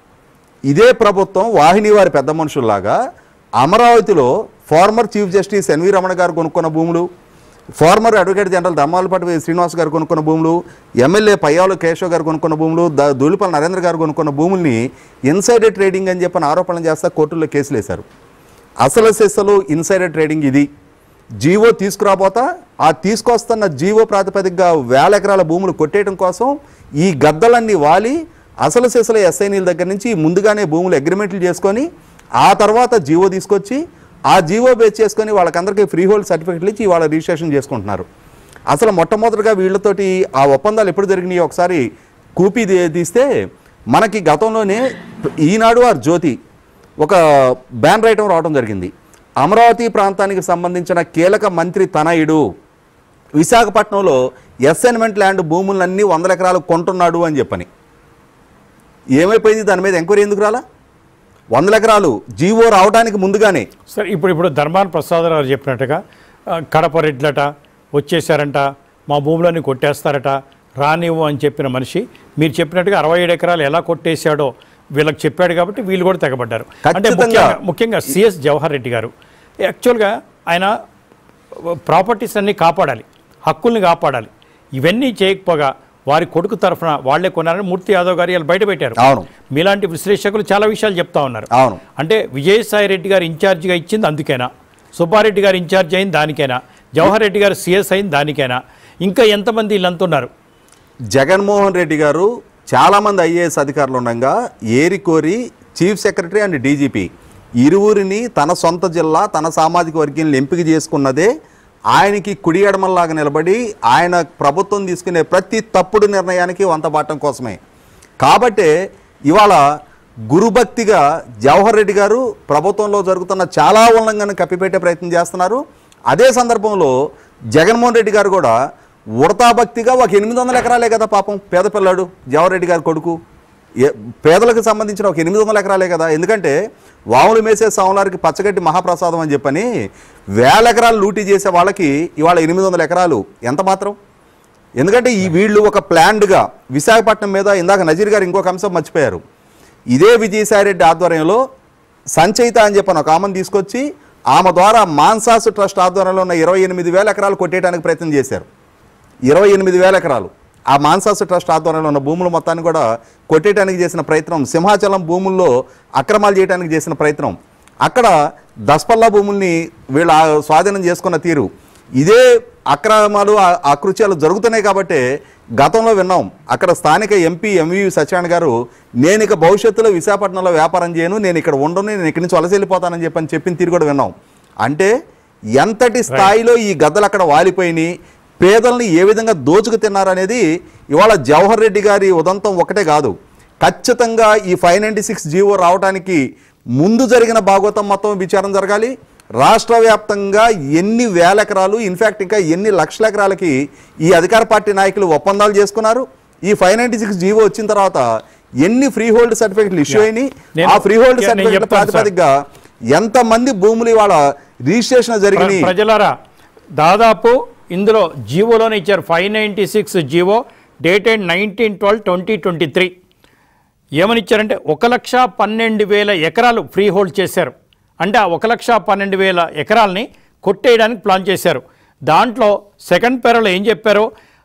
ఇదే ప్రభుత్వం వాహిని వారి పెద్ద మనుషుల్లాగా అమరావతిలో former chief justice NV Ramana గారు కొనుక్కున్న భూములు former advocate general Dammalapati Srinivas గారు కొనుక్కున్న భూములు ఎమ్మెల్యే పయ్యాలు కేశవ్ గారు కొనుక్కున్న భూములు ద దూలిపల్లి నరేంద్ర గారు కొనుక్కున్న భూముల్ని ఇన్సైడర్ ట్రేడింగ్ అని చెప్పిన ఆరోపణలు చేస్తా కోర్టుల్లో కేసులు వేశారు అసలు సెస్సలు ఇన్సైడర్ ట్రేడింగ్ ఇది జీవో తీసుకురాబోతా ఆ తీసుకొస్తున్న జీవో ప్రాతిపదికగా వేల ఎకరాల భూములు కొట్టేయడం కోసం ఈ గద్దలన్నీ వాలి అసలు సెసల ఎస్ఐనీల దగ్గర నుంచి ముందుగానే భూములు అగ్రిమెంట్లు చేసుకొని ఆ తర్వాత జీవో తీసుకొచ్చి ఆ జీవో బేస్ చేసుకొని వాళ్ళకందరికీ ఫ్రీ హోల్డ్ సర్టిఫికెట్లు ఇచ్చి వాళ్ళ రిజిస్ట్రేషన్ చేసుకుంటున్నారు అసలు మొట్టమొదటిగా వీళ్ళతోటి ఆ ఒప్పందాలు ఎప్పుడు జరిగినాయి ఒకసారి కూపీ తీ- తీస్తే మనకి గతంలోనే ఈనాడు ఆర్ జ్యోతి ఒక బ్యాన్ రైటం రావడం జరిగింది అమరావతి ప్రాంతానికి సంబంధించిన కీలక మంత్రి తనయుడు విశాఖపట్నంలో అసైన్మెంట్ ల్యాండ్ భూములన్నీ వందల ఎకరాలు కొంటున్నాడు అని చెప్పని ఏమైపోయింది దాని మీద ఎంక్వైరీ ఎందుకు రాలా వందల ఎకరాలు జీవో రావడానికి ముందుగానే సరే ఇప్పుడు ఇప్పుడు ధర్మాన ప్రసాద్ గారు చెప్పినట్టుగా ఆ, కడప రెడ్లట వచ్చేసారంట మా భూములన్నీ కొట్టేస్తారట రానివ్వు అని చెప్పిన మనిషి మీరు చెప్పినట్టుగా అరవై ఏడు ఎకరాలు ఎలా కొట్టేశాడో వీళ్ళకి చెప్పాడు కాబట్టి వీళ్ళు కూడా తెగబడ్డారు అంటే ఖచ్చితంగా. ముఖ్యంగా ముఖ్యంగా సిఎస్ జవహర్ రెడ్డి గారు యాక్చువల్గా ఆయన ప్రాపర్టీస్ అన్నీ కాపాడాలి హక్కుల్ని కాపాడాలి ఇవన్నీ చేయకపోగా వారి కొడుకు తరఫున వాళ్లే కొన్నారని మూర్తి యాదవ్ గారు ఇలా బయట పెట్టారు అవును. మీలాంటి విశ్లేషకులు చాలా విషయాలు చెప్తా ఉన్నారు అవును. అంటే విజయసాయి రెడ్డి గారు ఇన్ఛార్జిగా ఇచ్చింది అందుకేనా సుబ్బారెడ్డి గారు ఇన్ఛార్జ్ అయింది దానికైనా జవహర్ రెడ్డి గారు సిఎస్ అయింది దానికైనా ఇంకా ఎంతమంది వీళ్ళంతా ఉన్నారు జగన్మోహన్ రెడ్డి గారు చాలామంది ఐఏఎస్ అధికారులు ఉండగా ఏరి కోరి చీఫ్ సెక్రటరీ అండ్ డీజీపీ ఇరువురిని తన సొంత జిల్లా తన సామాజిక వర్గీయులను ఎంపిక చేసుకున్నదే ఆయనకి కుడి ఎడమల్లాగా నిలబడి ఆయన ప్రభుత్వం తీసుకునే ప్రతి తప్పుడు నిర్ణయానికి వంతబాటం కోసమే కాబట్టే ఇవాళ గురుభక్తిగా జవహర్ రెడ్డి గారు ప్రభుత్వంలో జరుగుతున్న చాలా ఉల్లంఘన కప్పిపెట్టే ప్రయత్నం చేస్తున్నారు అదే సందర్భంలో జగన్మోహన్ రెడ్డి గారు కూడా ఉడతా భక్తిగా ఒక ఎనిమిది వందల ఎకరాలే కదా పాపం పేద పిల్లాడు జవహర్ రెడ్డి గారి కొడుకు ఏ- పేదలకు సంబంధించిన ఒక ఎనిమిది వందల ఎకరాలే కదా ఎందుకంటే వాములు మేసే సాములారికి పచ్చగడ్డి మహాప్రసాదం అని చెప్పని వేల ఎకరాలు లూటీ చేసే వాళ్ళకి ఇవాళ ఎనిమిది వందల ఎకరాలు ఎంత మాత్రం ఎందుకంటే ఈ వీళ్ళు ఒక ప్లాన్డ్గా విశాఖపట్నం మీద ఇందాక నజీర్ గారు ఇంకొక అంశం మర్చిపోయారు ఇదే విజయసాయిరెడ్డి ఆధ్వర్యంలో సంచయిత అని చెప్పని ఒక ఆమెను తీసుకొచ్చి ఆమె ద్వారా మాన్సాస్ ట్రస్ట్ ఆధ్వర్యంలో ఉన్న ఇరవై ఎనిమిది వేల ఎకరాలు కొట్టేయడానికి ప్రయత్నం చేశారు ఇరవై ఎనిమిది వేల ఎకరాలు ఆ మాన్సాస్ ట్రస్ట్ ఆధ్వర్యంలో ఉన్న భూములు మొత్తాన్ని కూడా కొట్టేయడానికి చేసిన ప్రయత్నం సింహాచలం భూముల్లో అక్రమాలు చేయడానికి చేసిన ప్రయత్నం అక్కడ దస్పల్లా భూముల్ని వీళ్ళు ఆ స్వాధీనం చేసుకున్న తీరు ఇదే అక్రమాలు ఆ- అకృత్యాలు జరుగుతున్నాయి కాబట్టే గతంలో విన్నాం అక్కడ స్థానిక ఎంపీ ఎంవి సత్యనారాయణ గారు నేను ఇక భవిష్యత్తులో విశాఖపట్నంలో వ్యాపారం చేయను నేను ఇక్కడ ఉండను నేను ఇక్కడి నుంచి వలస వెళ్ళిపోతానని చెప్పని చెప్పిన తీరు కూడా విన్నాం అంటే ఎంతటి స్థాయిలో ఈ గద్దలు అక్కడ వాలిపోయినాయి పేదల్ని ఏ విధంగా దోచుకు తిన్నారనేది ఇవాళ జవహర్ రెడ్డి గారి ఉదంతం ఒకటే కాదు ఖచ్చితంగా ఈ ఫైవ్ నైంటీ సిక్స్ జీవో రావడానికి ముందు జరిగిన భాగవతం మొత్తం విచారం జరగాలి రాష్ట్ర వ్యాప్తంగా ఎన్ని వేల ఎకరాలు ఇన్ఫ్యాక్ట్ ఇంకా ఎన్ని లక్షల ఎకరాలకి ఈ అధికార పార్టీ నాయకులు ఒప్పందాలు చేసుకున్నారు ఈ ఫైవ్ నైంటీ సిక్స్ జీవో వచ్చిన తర్వాత ఎన్ని ఫ్రీ హోల్డ్ సర్టిఫికెట్లు ఇష్యూ అయినాయి నేను- ఆ ఫ్రీ హోల్డ్ నేను సర్టిఫికెట్ చెప్తాను సార్. ప్రాతిపదికగా ఎంతమంది భూములు ఇవాళ రిజిస్ట్రేషన్ జరిగినాయి ప్ర- ప్రజలారా దాదాపు ఇందులో జీవోలోనే ఇచ్చారు five ninety six GO dated nineteen twelve twenty twenty three ఏమని ఇచ్చారంటే ఒక లక్ష పన్నెండు వేల ఎకరాలు ఫ్రీ హోల్డ్ చేశారు అంటే ఆ ఒక లక్ష పన్నెండు వేల ఎకరాలని కొట్టేయడానికి ప్లాన్ చేశారు దాంట్లో సెకండ్ పేరలో ఏం చెప్పారో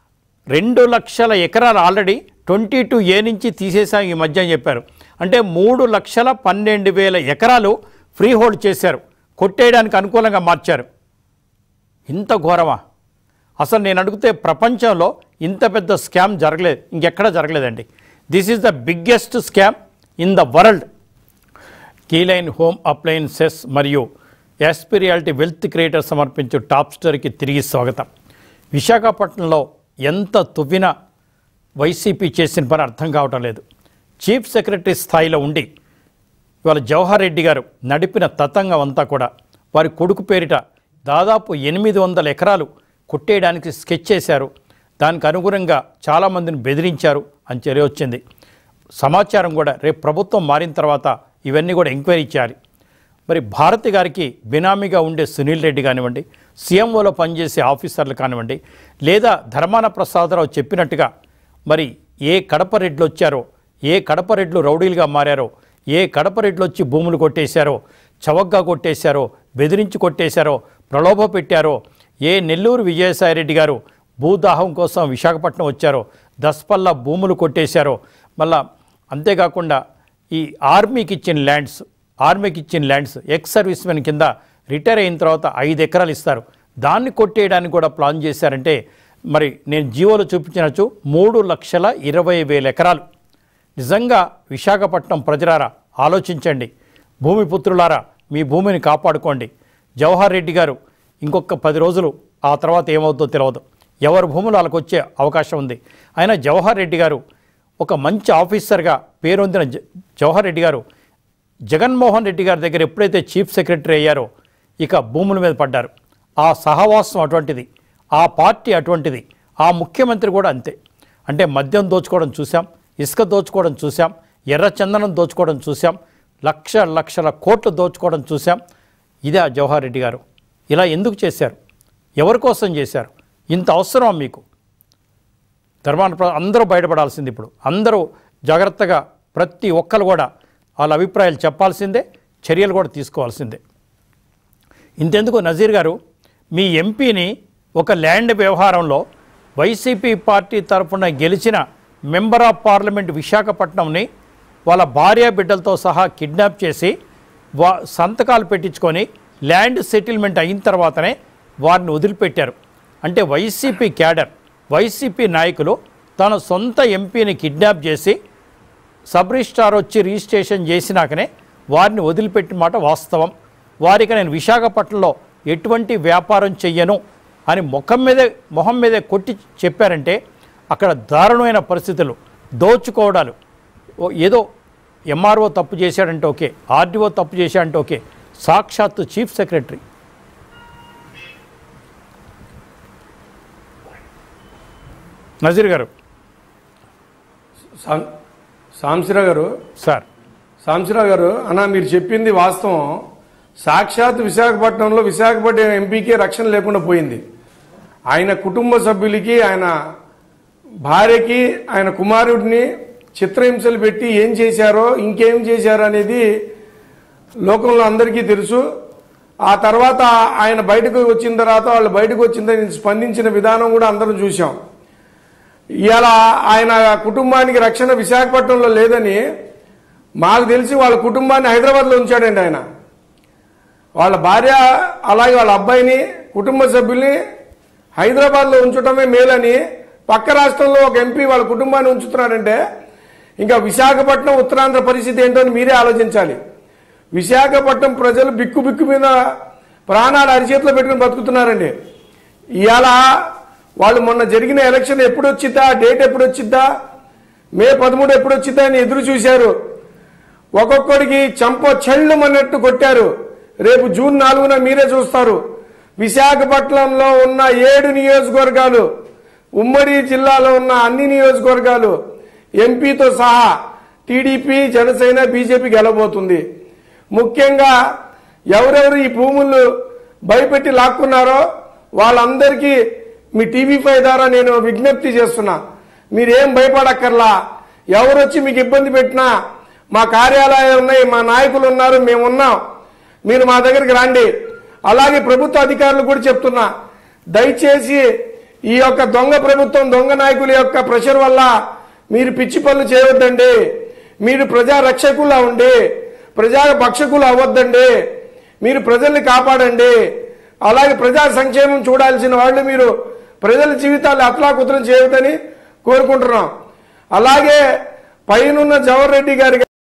రెండు లక్షల ఎకరాలు ఆల్రెడీ ట్వంటీ టూ ఏ నుంచి తీసేసాం ఈ మధ్య అని చెప్పారు అంటే మూడు లక్షల పన్నెండు వేల ఎకరాలు ఫ్రీ హోల్డ్ చేశారు కొట్టేయడానికి అనుకూలంగా మార్చారు ఇంత ఘోరమా అసలు నేను అడిగితే ప్రపంచంలో ఇంత పెద్ద స్కామ్ జరగలేదు ఇంకెక్కడ జరగలేదండి this is the biggest scam in the world Keyline home appliances మరియు యాస్పిరియాలిటీ వెల్త్ క్రియేటర్ సమర్పించు టాప్ స్టోరీకి తిరిగి స్వాగతం విశాఖపట్నంలో ఎంత తువ్విన వైసీపీ చేసిన పని అర్థం కావటం లేదు చీఫ్ సెక్రటరీ స్థాయిలో ఉండి ఇవాళ జవహర్ రెడ్డి గారు నడిపిన తతంగం అంతా కూడా వారి కొడుకు పేరిట దాదాపు ఎనిమిది వందల ఎకరాలు కొట్టేయడానికి స్కెచ్ చేశారు దానికి అనుగుణంగా చాలామందిని బెదిరించారు అని చర్య వచ్చింది సమాచారం కూడా రేపు ప్రభుత్వం మారిన తర్వాత ఇవన్నీ కూడా ఎంక్వైరీ చేయాలి మరి భారతి గారికి బినామీగా ఉండే సునీల్ రెడ్డి కానివ్వండి సీఎంఓలో పనిచేసే ఆఫీసర్లు కానివ్వండి లేదా ధర్మాన ప్రసాదరావు చెప్పినట్టుగా మరి ఏ కడప రెడ్లు వచ్చారో ఏ కడప రెడ్లు రౌడీలుగా మారారో ఏ కడప రెడ్లు వచ్చి భూములు కొట్టేశారో చవగ్గా కొట్టేశారో బెదిరించి కొట్టేశారో ప్రలోభ పెట్టారో ఏ నెల్లూరు విజయసాయిరెడ్డి గారు భూదాహం కోసం విశాఖపట్నం వచ్చారో దస్పల్లా భూములు కొట్టేశారో మళ్ళా అంతేకాకుండా ఈ ఆర్మీకి ఇచ్చిన ల్యాండ్స్ ఆర్మీకి ఇచ్చిన ల్యాండ్స్ ఎక్స్ సర్వీస్ మెన్ కింద రిటైర్ అయిన తర్వాత ఐదు ఎకరాలు ఇస్తారు దాన్ని కొట్టేయడానికి కూడా ప్లాన్ చేశారంటే మరి నేను జీవోలో చూపించినచ్చు మూడు లక్షల ఇరవై వేల ఎకరాలు నిజంగా విశాఖపట్నం ప్రజలారా ఆలోచించండి భూమిపుత్రులారా మీ భూమిని కాపాడుకోండి జవహర్ రెడ్డి గారు ఇంకొక పది రోజులు ఆ తర్వాత ఏమవుతుందో తెలియదు ఎవరి భూములు వాళ్ళకు వచ్చే అవకాశం ఉంది అయినా జవహర్ రెడ్డి గారు ఒక మంచి ఆఫీసర్గా పేరొందిన జ- జవహర్ రెడ్డి గారు జగన్మోహన్ రెడ్డి గారి దగ్గర ఎప్పుడైతే చీఫ్ సెక్రటరీ అయ్యారో ఇక భూముల మీద పడ్డారు ఆ సహవాసం అటువంటిది ఆ పార్టీ అటువంటిది ఆ ముఖ్యమంత్రి కూడా అంతే అంటే మద్యం దోచుకోవడం చూసాం ఇసుక దోచుకోవడం చూసాం ఎర్ర చందనం దోచుకోవడం చూసాం లక్ష లక్షల కోట్లు దోచుకోవడం చూసాం ఇదే ఆ జవహర్ రెడ్డి గారు ఇలా ఎందుకు చేశారు ఎవరి కోసం చేశారు ఇంత అవసరం మీకు ధర్మాన ప్ర- అందరూ బయటపడాల్సింది ఇప్పుడు అందరూ జాగ్రత్తగా ప్రతి ఒక్కరు కూడా వాళ్ళ అభిప్రాయాలు చెప్పాల్సిందే చర్యలు కూడా తీసుకోవాల్సిందే ఇంతెందుకు నజీర్ గారు మీ ఎంపీని ఒక ల్యాండ్ వ్యవహారంలో వైసీపీ పార్టీ తరఫున గెలిచిన మెంబర్ ఆఫ్ పార్లమెంట్ విశాఖపట్నంని వాళ్ళ భార్య బిడ్డలతో సహా కిడ్నాప్ చేసి వా సంతకాలు పెట్టించుకొని ల్యాండ్ సెటిల్మెంట్ అయిన తర్వాతనే వారిని వదిలిపెట్టారు అంటే వైసీపీ క్యాడర్ వైసీపీ నాయకులు తన సొంత ఎంపీని కిడ్నాప్ చేసి సబ్ రిజిస్ట్రార్ వచ్చి రిజిస్ట్రేషన్ చేసినాకనే వారిని వదిలిపెట్టిన మాట వాస్తవం వారికి నేను విశాఖపట్నంలో ఎటువంటి వ్యాపారం చెయ్యను అని ముఖం మీదే మొహం మీదే కొట్టి చెప్పారంటే అక్కడ దారుణమైన పరిస్థితులు దోచుకోవడాలు ఓ ఏదో ఎంఆర్ఓ తప్పు చేశాడంటే ఓకే ఆర్డీఓ తప్పు చేశాడంటే ఓకే సాక్షాత్తు చీఫ్ సెక్రటరీ నజీర్ గారు సాం- సాంశిరా గారు సార్ సాంశిరా గారు అన్న మీరు చెప్పింది వాస్తవం సాక్షాత్ విశాఖపట్నంలో విశాఖపట్నం ఎంపీకే రక్షణ లేకుండా పోయింది ఆయన కుటుంబ సభ్యులకి ఆయన భార్యకి ఆయన కుమారుడిని చిత్రహింసలు పెట్టి ఏం చేశారో ఇంకేం చేశారో అనేది లోకంలో అందరికీ తెలుసు ఆ తర్వాత ఆయన బయటకు వచ్చిన తర్వాత వాళ్ళు బయటకు వచ్చిన తర్వాత స్పందించిన విధానం కూడా అందరం చూసాం ఇవాళ ఆయన కుటుంబానికి రక్షణ విశాఖపట్నంలో లేదని మాకు తెలిసి వాళ్ళ కుటుంబాన్ని హైదరాబాద్లో ఉంచాడండి ఆయన వాళ్ళ భార్య అలాగే వాళ్ళ అబ్బాయిని కుటుంబ సభ్యుల్ని హైదరాబాద్లో ఉంచడమే మేలని పక్క రాష్ట్రంలో ఒక ఎంపీ వాళ్ళ కుటుంబాన్ని ఉంచుతున్నాడంటే ఇంకా విశాఖపట్నం ఉత్తరాంధ్ర పరిస్థితి ఏంటో అని మీరే ఆలోచించాలి విశాఖపట్నం ప్రజలు బిక్కు బిక్కు మీద ప్రాణాలు అరిచేతిలో పెట్టుకుని బతుకుతున్నారండి ఇవాళ వాళ్ళు మొన్న జరిగిన ఎలక్షన్ ఎప్పుడు వచ్చిద్దా డేట్ ఎప్పుడు వచ్చిద్దా మే పదమూడు ఎప్పుడు వచ్చిద్దా అని ఎదురు చూశారు ఒక్కొక్కడికి చంప చెళ్ళమన్నట్టు కొట్టారు రేపు జూన్ నాలుగున మీరే చూస్తారు విశాఖపట్నంలో ఉన్న ఏడు నియోజకవర్గాలు ఉమ్మడి జిల్లాలో ఉన్న అన్ని నియోజకవర్గాలు ఎంపీతో సహా టీడీపీ జనసేన బీజేపీ గెలబోతుంది ముఖ్యంగా ఎవరెవరు ఈ భూములు భయపెట్టి లాక్కున్నారో వాళ్ళందరికీ మీ టీవీ ఫైవ్ ద్వారా నేను విజ్ఞప్తి చేస్తున్నా మీరేం భయపడక్కర్లా ఎవరొచ్చి మీకు ఇబ్బంది పెట్టినా మా కార్యాలయాలు ఉన్నాయి మా నాయకులు ఉన్నారు మేము ఉన్నాం మీరు మా దగ్గరికి రండి అలాగే ప్రభుత్వ అధికారులు కూడా చెప్తున్నా దయచేసి ఈ యొక్క దొంగ ప్రభుత్వం దొంగ నాయకుల యొక్క ప్రెషర్ వల్ల మీరు పిచ్చి పనులు చేయవద్దండి మీరు ప్రజా రక్షకులా ఉండి ప్రజా భక్షకులు అవ్వద్దండి మీరు ప్రజల్ని కాపాడండి అలాగే ప్రజా సంక్షేమం చూడాల్సిన వాళ్ళు మీరు ప్రజల జీవితాలు అతలాకుతలం చేయవద్దని కోరుకుంటున్నాం అలాగే పైనున్న జవహర్ రెడ్డి గారి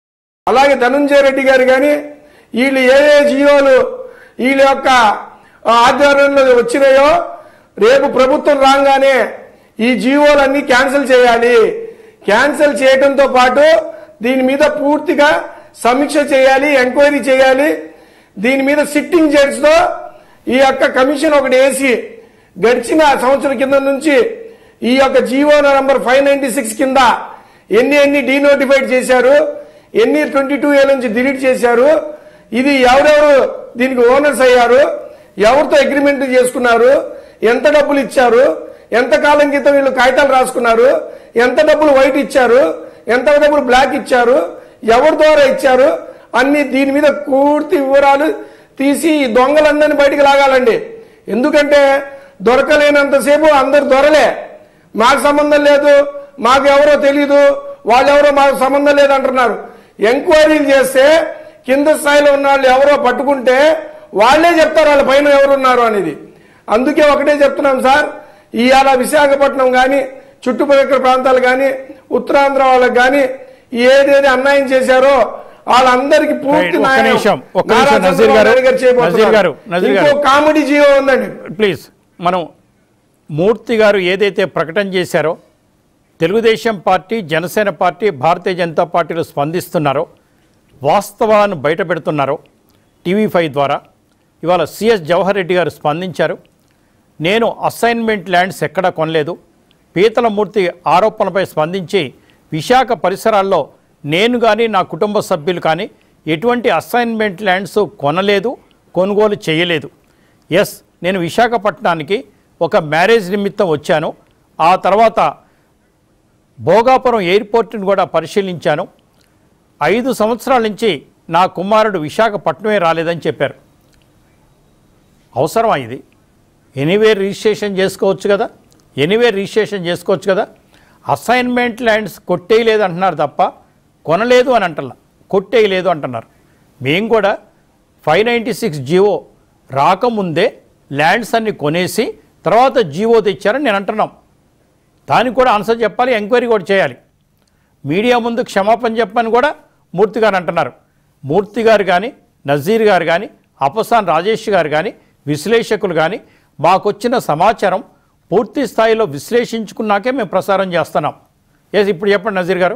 అలాగే ధనుంజయ రెడ్డి గారు కానీ వీళ్ళు ఏ ఏ జియోలు వీళ్ళ యొక్క ఆధ్వర్యంలో వచ్చినాయో రేపు ప్రభుత్వం రాగానే ఈ జియోలన్నీ క్యాన్సిల్ చేయాలి క్యాన్సిల్ చేయడంతో పాటు దీని మీద పూర్తిగా సమీక్ష చేయాలి ఎంక్వైరీ చేయాలి దీని మీద సిట్టింగ్ జడ్జితో ఈ యొక్క కమిషన్ ఒకటి వేసి గడిచిన సంవత్సరం కింద నుంచి ఈ యొక్క GO number five ninety six కింద ఎన్ని ఎన్ని డీనోటిఫైడ్ చేశారు ఎన్ని ట్వంటీ టూ ఏ నుంచి డిలీట్ చేశారు ఇది ఎవరెవరు దీనికి ఓనర్స్ అయ్యారు ఎవరితో అగ్రిమెంట్ చేసుకున్నారు ఎంత డబ్బులు ఇచ్చారు ఎంత కాలం క్రితం వీళ్ళు కాగితాలు రాసుకున్నారు ఎంత డబ్బులు వైట్ ఇచ్చారు ఎంత డబ్బులు బ్లాక్ ఇచ్చారు ఎవరి ద్వారా ఇచ్చారు అన్ని దీని మీద పూర్తి వివరాలు తీసి ఈ దొంగలందరినీ బయటికి లాగాలండి ఎందుకంటే దొరకలేనంతసేపు అందరు దొరలే మాకు సంబంధం లేదు మాకు ఎవరో తెలియదు వాళ్ళెవరో మాకు సంబంధం లేదు అంటున్నారు ఎంక్వైరీలు చేస్తే కింద స్థాయిలో ఉన్న వాళ్ళు ఎవరో పట్టుకుంటే వాళ్ళే చెప్తారు వాళ్ళ పైన ఎవరున్నారు అనేది అందుకే ఒకటే చెప్తున్నాం సార్ ఇవాళ విశాఖపట్నం కానీ చుట్టుపక్కల ప్రాంతాలు కానీ ఉత్తరాంధ్ర వాళ్ళకి కానీ ఏదేది అన్యాయం చేశారో వాళ్ళందరికీ పూర్తి రైట్, ఒక్క న్యాయం నిమిషం, ఒక్క నారా నిమిషం, నజీర్ చంద్రబాబు గారు, నాయుడు గారు చేయబోతున్నారు. నజీర్ గారు, నజీర్ ఇంకో గారు. కామెడీ జీవో ఉందండి ప్లీజ్ మనం మూర్తి గారు ఏదైతే ప్రకటన చేశారో తెలుగుదేశం పార్టీ జనసేన పార్టీ భారతీయ జనతా పార్టీలు స్పందిస్తున్నారో వాస్తవాలను బయట పెడుతున్నారో టీవీ ఫైవ్ ద్వారా ఇవాళ సిఎస్ జవహర్ రెడ్డి గారు స్పందించారు నేను అసైన్మెంట్ ల్యాండ్స్ ఎక్కడా కొనలేదు పీతలమూర్తి ఆరోపణలపై స్పందించి విశాఖ పరిసరాల్లో నేను కానీ నా కుటుంబ సభ్యులు కానీ ఎటువంటి అసైన్మెంట్ ల్యాండ్స్ కొనలేదు కొనుగోలు చేయలేదు ఎస్ నేను విశాఖపట్నానికి ఒక మ్యారేజ్ నిమిత్తం వచ్చాను ఆ తర్వాత భోగాపురం ఎయిర్పోర్ట్ని కూడా పరిశీలించాను ఐదు సంవత్సరాల నుంచి నా కుమారుడు విశాఖపట్నమే రాలేదని చెప్పారు అవసరమా ఇది ఎనీవే రిజిస్ట్రేషన్ చేసుకోవచ్చు కదా ఎనీవే రిజిస్ట్రేషన్ చేసుకోవచ్చు కదా అసైన్మెంట్ ల్యాండ్స్ కొట్టేయలేదు అంటున్నారు తప్ప కొనలేదు అని అంటలా కొట్టేయలేదు అంటున్నారు మేము కూడా ఫైవ్ నైంటీ సిక్స్ జీవో రాకముందే ల్యాండ్స్ అన్ని కొనేసి తర్వాత జీవో తెచ్చారని నేను అంటున్నాం దానికి కూడా ఆన్సర్ చెప్పాలి ఎంక్వైరీ కూడా చేయాలి మీడియా ముందు క్షమాపణ చెప్పని కూడా మూర్తి గారు అంటున్నారు మూర్తి గారు కానీ నజీర్ గారు కానీ అపసాన్ రాజేష్ గారు కానీ విశ్లేషకులు కానీ మాకొచ్చిన సమాచారం పూర్తి స్థాయిలో విశ్లేషించుకున్నాకే మేము ప్రసారం చేస్తున్నాం ఎస్ ఇప్పుడు చెప్పండి నజీర్ గారు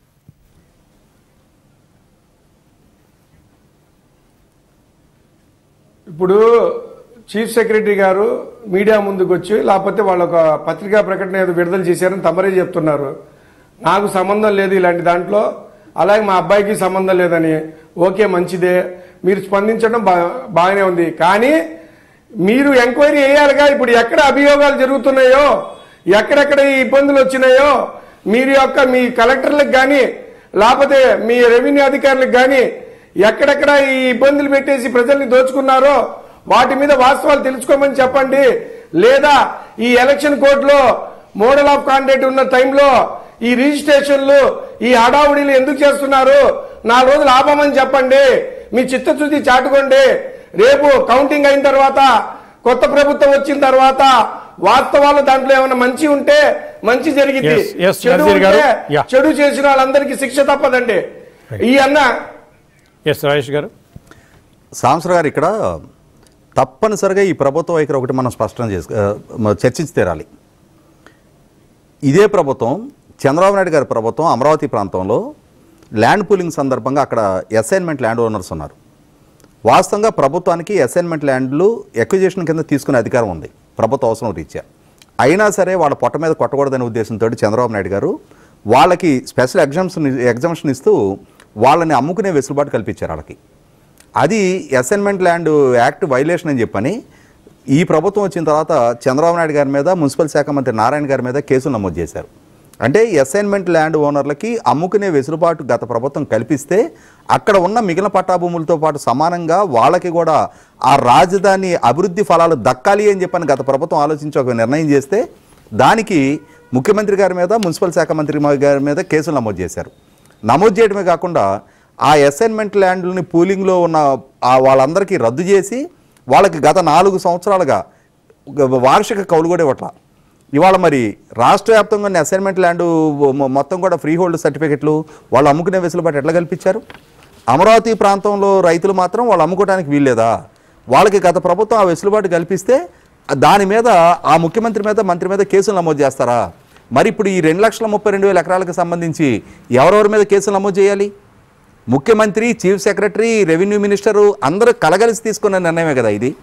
ఇప్పుడు చీఫ్ సెక్రటరీ గారు మీడియా ముందుకు వచ్చి లేకపోతే వాళ్ళు ఒక పత్రికా ప్రకటన ఏదో విడుదల చేశారని తమరే చెప్తున్నారు నాకు సంబంధం లేదు ఇలాంటి దాంట్లో అలాగే మా అబ్బాయికి సంబంధం లేదని ఓకే మంచిదే మీరు స్పందించడం బా- బాగానే ఉంది కానీ మీరు ఎంక్వైరీ వేయాలిగా ఇప్పుడు ఎక్కడ అభియోగాలు జరుగుతున్నాయో ఎక్కడెక్కడ ఈ ఇబ్బందులు వచ్చినాయో మీరు యొక్క మీ కలెక్టర్లకు కానీ లేకపోతే మీ రెవెన్యూ అధికారులకు కానీ ఎక్కడెక్కడ ఈ ఇబ్బందులు పెట్టేసి ప్రజల్ని దోచుకున్నారో వాటి మీద వాస్తవాలు తెలుసుకోమని చెప్పండి లేదా ఈ ఎలక్షన్ కోర్టులో మోడల్ ఆఫ్ కాండక్ట్ ఉన్న టైంలో ఈ రిజిస్ట్రేషన్లు ఈ హడావుడిలు ఎందుకు చేస్తున్నారు నాలుగు రోజులు ఆపమని చెప్పండి మీ చిత్తశుద్ధి చాటుకోండి రేపు కౌంటింగ్ అయిన తర్వాత కొత్త ప్రభుత్వం వచ్చిన తర్వాత వాస్తవాలు దాంట్లో ఏమైనా మంచి ఉంటే మంచి జరిగింది Yes, yes, చెడు నజీర్ గారు. ఉంటే Yeah. చెడు చేసిన వాళ్ళందరికీ శిక్ష తప్పదండి ఈ అన్న ఎస్ రాజేష్ గారు సాంసర్ గారు ఇక్కడ తప్పనిసరిగా ఈ ప్రభుత్వ వైఖరి ఒకటి మనం స్పష్టం చేసు ఆ, మ- చర్చించి తీరాలి ఇదే ప్రభుత్వం చంద్రబాబు నాయుడు గారి ప్రభుత్వం అమరావతి ప్రాంతంలో ల్యాండ్ పూలింగ్ సందర్భంగా అక్కడ అసైన్మెంట్ ల్యాండ్ ఓనర్స్ ఉన్నారు వాస్తవంగా ప్రభుత్వానికి అసైన్మెంట్ ల్యాండ్లు ఎక్విజేషన్ కింద తీసుకునే అధికారం ఉంది ప్రభుత్వ అవసరం రీత్యా అయినా సరే వాళ్ళ పొట్ట మీద కొట్టకూడదనే ఉద్దేశంతో చంద్రబాబు నాయుడు గారు వాళ్ళకి స్పెషల్ ఎగ్జామ్షన్ ఎగ్జామ్షన్ ఇస్తూ వాళ్ళని అమ్ముకునే వెసులుబాటు కల్పించారు వాళ్ళకి అది అసైన్మెంట్ ల్యాండ్ యాక్ట్ వైలేషన్ అని చెప్పని ఈ ప్రభుత్వం వచ్చిన తర్వాత చంద్రబాబు నాయుడు గారి మీద మున్సిపల్ శాఖ మంత్రి నారాయణ గారి మీద కేసులు నమోదు చేశారు అంటే అసైన్మెంట్ ల్యాండ్ ఓనర్లకి అమ్ముకునే వెసులుబాటు గత ప్రభుత్వం కల్పిస్తే అక్కడ ఉన్న మిగిలిన పట్టాభూములతో పాటు సమానంగా వాళ్ళకి కూడా ఆ రాజధాని అభివృద్ధి ఫలాలు దక్కాలి అని చెప్పని గత ప్రభుత్వం ఆలోచించి ఒక నిర్ణయం చేస్తే దానికి ముఖ్యమంత్రి గారి మీద మున్సిపల్ శాఖ మంత్రి గారి మీద కేసులు నమోదు చేశారు నమోదు చేయడమే కాకుండా ఆ అసైన్మెంట్ ల్యాండ్లని పూలింగ్లో ఉన్న ఆ వాళ్ళందరికీ రద్దు చేసి వాళ్ళకి గత నాలుగు సంవత్సరాలుగా ఒక వార్షిక కౌలు కూడా ఇవ్వట్ల ఇవాళ మరి రాష్ట్ర వ్యాప్తంగా ఉన్న అసైన్మెంట్ ల్యాండ్ మొ- మొత్తం కూడా ఫ్రీ హోల్డ్ సర్టిఫికెట్లు వాళ్ళు అమ్ముకునే వెసులుబాటు ఎట్లా కల్పించారు అమరావతి ప్రాంతంలో రైతులు మాత్రం వాళ్ళు అమ్ముకోవడానికి వీల్లేదా వాళ్ళకి గత ప్రభుత్వం ఆ వెసులుబాటు కల్పిస్తే దాని మీద ఆ ముఖ్యమంత్రి మీద మంత్రి మీద కేసులు నమోదు చేస్తారా మరి ఇప్పుడు ఈ రెండు లక్షల ముప్పై రెండు వేల ఎకరాలకు సంబంధించి ఎవరెవరి మీద కేసులు నమోదు చేయాలి ముఖ్యమంత్రి చీఫ్ సెక్రటరీ రెవెన్యూ మినిస్టరు అందరూ కలగలిసి తీసుకున్న నిర్ణయమే కదా ఇది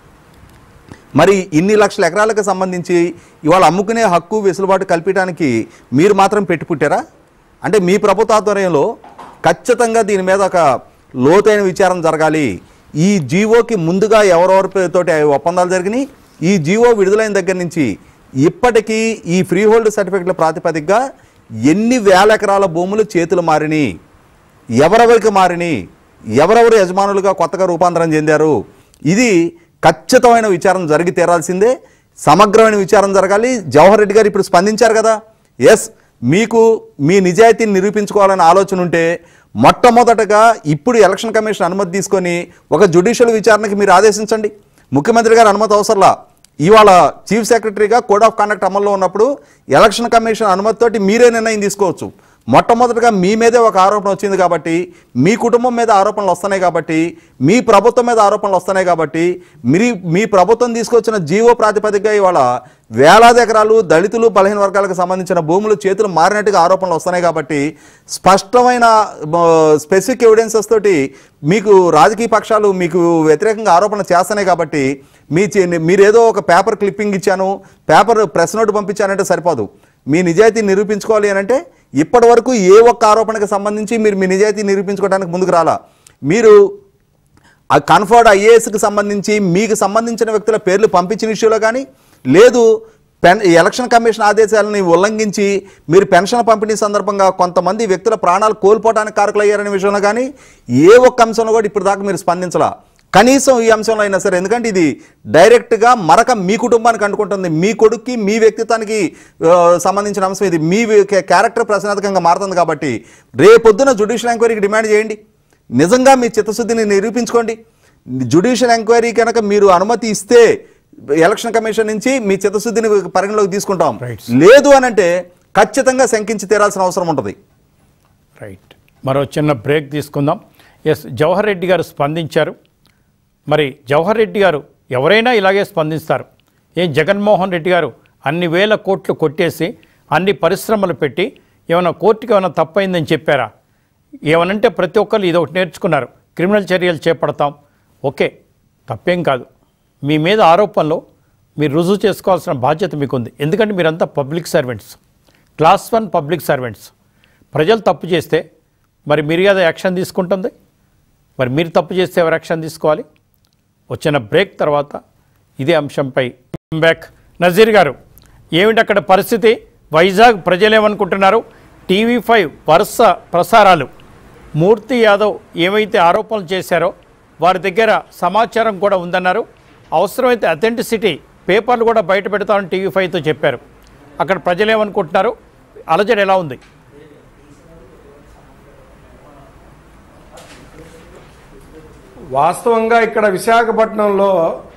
మరి ఇన్ని లక్షల ఎకరాలకు సంబంధించి ఇవాళ అమ్ముకునే హక్కు వెసులుబాటు కల్పించడానికి మీరు మాత్రం పెట్టి పుట్టారా అంటే మీ ప్రభుత్వ ఆధ్వర్యంలో ఖచ్చితంగా దీని మీద ఒక లోతైన విచారం జరగాలి ఈ జీవోకి ముందుగా ఎవరెవరితోటి ఒప్పందాలు జరిగినాయి ఈ జీవో విడుదలైన దగ్గర నుంచి ఇప్పటికీ ఈ ఫ్రీ హోల్డ్ సర్టిఫికెట్ల ప్రాతిపదికగా ఎన్ని వేల ఎకరాల భూములు చేతులు మారినాయి ఎవరెవరికి మారిని ఎవరెవరు యజమానులుగా కొత్తగా రూపాంతరం చెందారు ఇది ఖచ్చితమైన విచారణ జరిగి తీరాల్సిందే సమగ్రమైన విచారణ జరగాలి జవహర్ రెడ్డి గారు ఇప్పుడు స్పందించారు కదా ఎస్ మీకు మీ నిజాయితీని నిరూపించుకోవాలనే ఆలోచన ఉంటే మొట్టమొదటగా ఇప్పుడు ఎలక్షన్ కమిషన్ అనుమతి తీసుకొని ఒక జ్యుడిషియల్ విచారణకి మీరు ఆదేశించండి ముఖ్యమంత్రి గారు అనుమతి అవసరంలా ఇవాళ చీఫ్ సెక్రటరీగా కోడ్ ఆఫ్ కండక్ట్ అమల్లో ఉన్నప్పుడు ఎలక్షన్ కమిషన్ అనుమతితోటి మీరే నిర్ణయం తీసుకోవచ్చు మొట్టమొదటిగా మీ మీదే ఒక ఆరోపణ వచ్చింది కాబట్టి మీ కుటుంబం మీద ఆరోపణలు వస్తున్నాయి కాబట్టి మీ ప్రభుత్వం మీద ఆరోపణలు వస్తున్నాయి కాబట్టి మీరు మీ ప్రభుత్వం తీసుకొచ్చిన జీవో ప్రాతిపదికగా ఇవాళ వేలాది ఎకరాలు దళితులు బలహీన వర్గాలకు సంబంధించిన భూములు చేతులు మారినట్టుగా ఆరోపణలు వస్తున్నాయి కాబట్టి స్పష్టమైన స్పెసిఫిక్ ఎవిడెన్సెస్ తోటి మీకు రాజకీయ పక్షాలు మీకు వ్యతిరేకంగా ఆరోపణ చేస్తున్నాయి కాబట్టి మీ చే- మీరేదో ఒక పేపర్ క్లిప్పింగ్ ఇచ్చాను పేపర్ ప్రెస్ నోట్ పంపించానంటే సరిపోదు మీ నిజాయితీ నిరూపించుకోవాలి అని అంటే ఇప్పటి వరకు ఏ ఒక్క ఆరోపణకు సంబంధించి మీరు మీ నిజాయితీ నిరూపించుకోవడానికి ముందుకు రాలా మీరు ఆ కన్ఫర్డ్ ఐఏఎస్కి సంబంధించి మీకు సంబంధించిన వ్యక్తుల పేర్లు పంపించిన ఇష్యూలో కానీ లేదు పెన్ ఎలక్షన్ కమిషన్ ఆదేశాలని ఉల్లంఘించి మీరు పెన్షన్ పంపిణీ సందర్భంగా కొంతమంది వ్యక్తుల ప్రాణాలు కోల్పోవడానికి కారకులయ్యారనే విషయంలో కానీ ఏ ఒక్క అంశంలో కూడా ఇప్పుడు దాకా మీరు స్పందించలా కనీసం ఈ అంశంలో అయినా సరే ఎందుకంటే ఇది డైరెక్ట్గా మరక మీ కుటుంబానికి అంటుకుంటుంది మీ కొడుక్కి మీ వ్యక్తిత్వానికి ఆ, సంబంధించిన అంశం ఇది మీ క్యా- క్యారెక్టర్ ప్రశ్నార్థకంగా మారుతుంది కాబట్టి రేపొద్దున జుడిషియల్ ఎంక్వైరీకి డిమాండ్ చేయండి నిజంగా మీ చిత్తశుద్ధిని నిరూపించుకోండి జుడిషియల్ ఎంక్వైరీ కనుక మీరు అనుమతి ఇస్తే ఎలక్షన్ కమిషన్ నుంచి మీ చిత్తశుద్ధిని పరిగణలోకి తీసుకుంటాం Right. లేదు అని అంటే ఖచ్చితంగా శంకించి తీరాల్సిన అవసరం ఉంటుంది రైట్ మరో చిన్న బ్రేక్ తీసుకుందాం ఎస్ జవహర్ రెడ్డి గారు స్పందించారు మరి జవహర్ రెడ్డి గారు ఎవరైనా ఇలాగే స్పందిస్తారు ఏం జగన్మోహన్ రెడ్డి గారు అన్ని వేల కోట్లు కొట్టేసి అన్ని పరిశ్రమలు పెట్టి ఏమైనా కోర్టుకి ఏమైనా తప్పైందని చెప్పారా ఏమనంటే ప్రతి ఒక్కరు ఇది ఒకటి నేర్చుకున్నారు క్రిమినల్ చర్యలు చేపడతాం ఓకే తప్పేం కాదు మీ మీద ఆరోపణలు మీరు రుజువు చేసుకోవాల్సిన బాధ్యత మీకుంది ఎందుకంటే మీరంతా public servants class one public servants ప్రజలు తప్పు చేస్తే మరి మీరు కదా యాక్షన్ తీసుకుంటుంది మరి మీరు తప్పు చేస్తే ఎవరు యాక్షన్ తీసుకోవాలి వచ్చిన బ్రేక్ తర్వాత ఇదే అంశంపై బ్యాక్ నజీర్ గారు ఏమిటి అక్కడ పరిస్థితి వైజాగ్ ప్రజలు ఏమనుకుంటున్నారు టీవీ ఫైవ్ వరుస ప్రసారాలు మూర్తి యాదవ్ ఏవైతే ఆరోపణలు చేశారో వారి దగ్గర సమాచారం కూడా ఉందన్నారు అవసరమైతే అథెంటిసిటీ పేపర్లు కూడా బయట పెడతామని టీవీ ఫైవ్తో చెప్పారు అక్కడ ప్రజలు ఏమనుకుంటున్నారు అలజడి ఎలా ఉంది వాస్తవంగా ఇక్కడ విశాఖపట్నంలో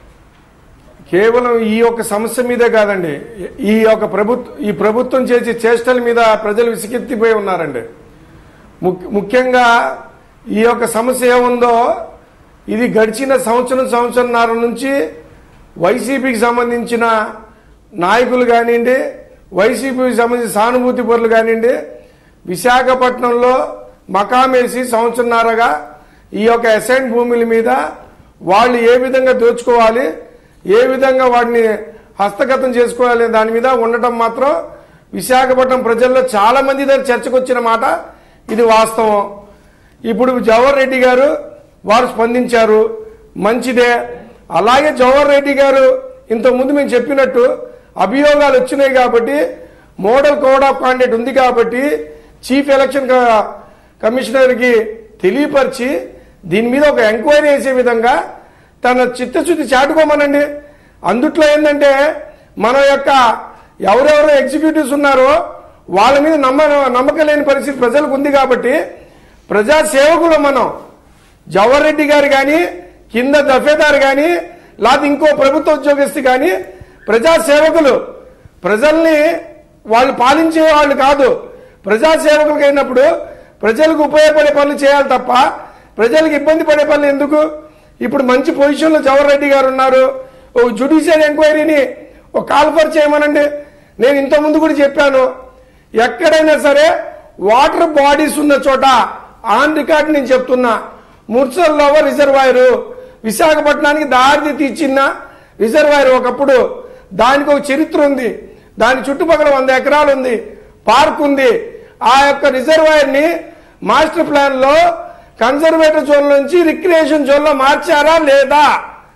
కేవలం ఈ యొక్క సమస్య మీదే కాదండి ఈ యొక్క ప్రభుత్వం ఈ ప్రభుత్వం చేసే చేష్టల మీద ప్రజలు విసిగెత్తిపోయి ఉన్నారండి ముఖ్య- ముఖ్యంగా ఈ యొక్క సమస్య ఏముందో ఇది గడిచిన సంవత్సరం సంవత్సరంన్నర నుంచి వైసీపీకి సంబంధించిన నాయకులు కానివ్వండి వైసీపీకి సంబంధించిన సానుభూతి పరులు కానివ్వండి విశాఖపట్నంలో మకామేసి సంవత్సరంన్నరగా ఈ యొక్క అసైన్ భూముల మీద వాళ్ళు ఏ విధంగా దోచుకోవాలి ఏ విధంగా వాటిని హస్తగతం చేసుకోవాలి దాని మీద ఉండటం మాత్రం విశాఖపట్నం ప్రజల్లో చాలా మంది దగ్గర చర్చకు వచ్చిన మాట ఇది వాస్తవం ఇప్పుడు జవహర్ రెడ్డి గారు వారు స్పందించారు మంచిదే అలాగే జవహర్ రెడ్డి గారు ఇంతకుముందు మేము చెప్పినట్టు అభియోగాలు వచ్చినాయి కాబట్టి మోడల్ కోడ్ ఆఫ్ కాండక్ట్ ఉంది కాబట్టి చీఫ్ ఎలక్షన్ క- కమిషనర్కి తెలియపరిచి దీని మీద ఒక ఎంక్వైరీ చేసే విధంగా తన చిత్తశుద్ధి చాటుకోమనండి అందుట్లో ఏంటంటే మన యొక్క ఎవరెవరు ఎగ్జిక్యూటివ్స్ ఉన్నారో వాళ్ళ మీద నమ్మ నమ్మకం లేని పరిస్థితి ప్రజలకు ఉంది కాబట్టి ప్రజా సేవకులు మనం జవహర్ రెడ్డి గారు కానీ కింద దఫేదారు కానీ లేకపోతే ఇంకో ప్రభుత్వ ఉద్యోగస్తు కానీ ప్రజా సేవకులు ప్రజల్ని వాళ్ళు పాలించే వాళ్ళు కాదు ప్రజా సేవకులకు అయినప్పుడు ప్రజలకు ఉపయోగపడే పనులు చేయాలి తప్ప ప్రజలకు ఇబ్బంది పడే పనులు ఎందుకు ఇప్పుడు మంచి పొజిషన్లో జవహర్ రెడ్డి గారు ఉన్నారు ఓ జుడిషియల్ ఎంక్వైరీని ఒక కాల్ఫర్ చేయమనండి నేను ఇంత ముందు కూడా చెప్పాను ఎక్కడైనా సరే వాటర్ బాడీస్ ఉన్న చోట ఆన్ రికార్డ్ నేను చెప్తున్నా ముర్సల్ లోవర్ రిజర్వాయర్ విశాఖపట్నానికి దారి తీర్చిన రిజర్వాయర్ ఒకప్పుడు దానికి ఒక చరిత్ర ఉంది దాని చుట్టుపక్కల వంద ఎకరాలు ఉంది పార్క్ ఉంది ఆ యొక్క రిజర్వాయర్ ని మాస్టర్ ప్లాన్ లో కన్జర్వేటివ్ జోన్ నుంచి రిక్రియేషన్ జోన్ లో మార్చారా లేదా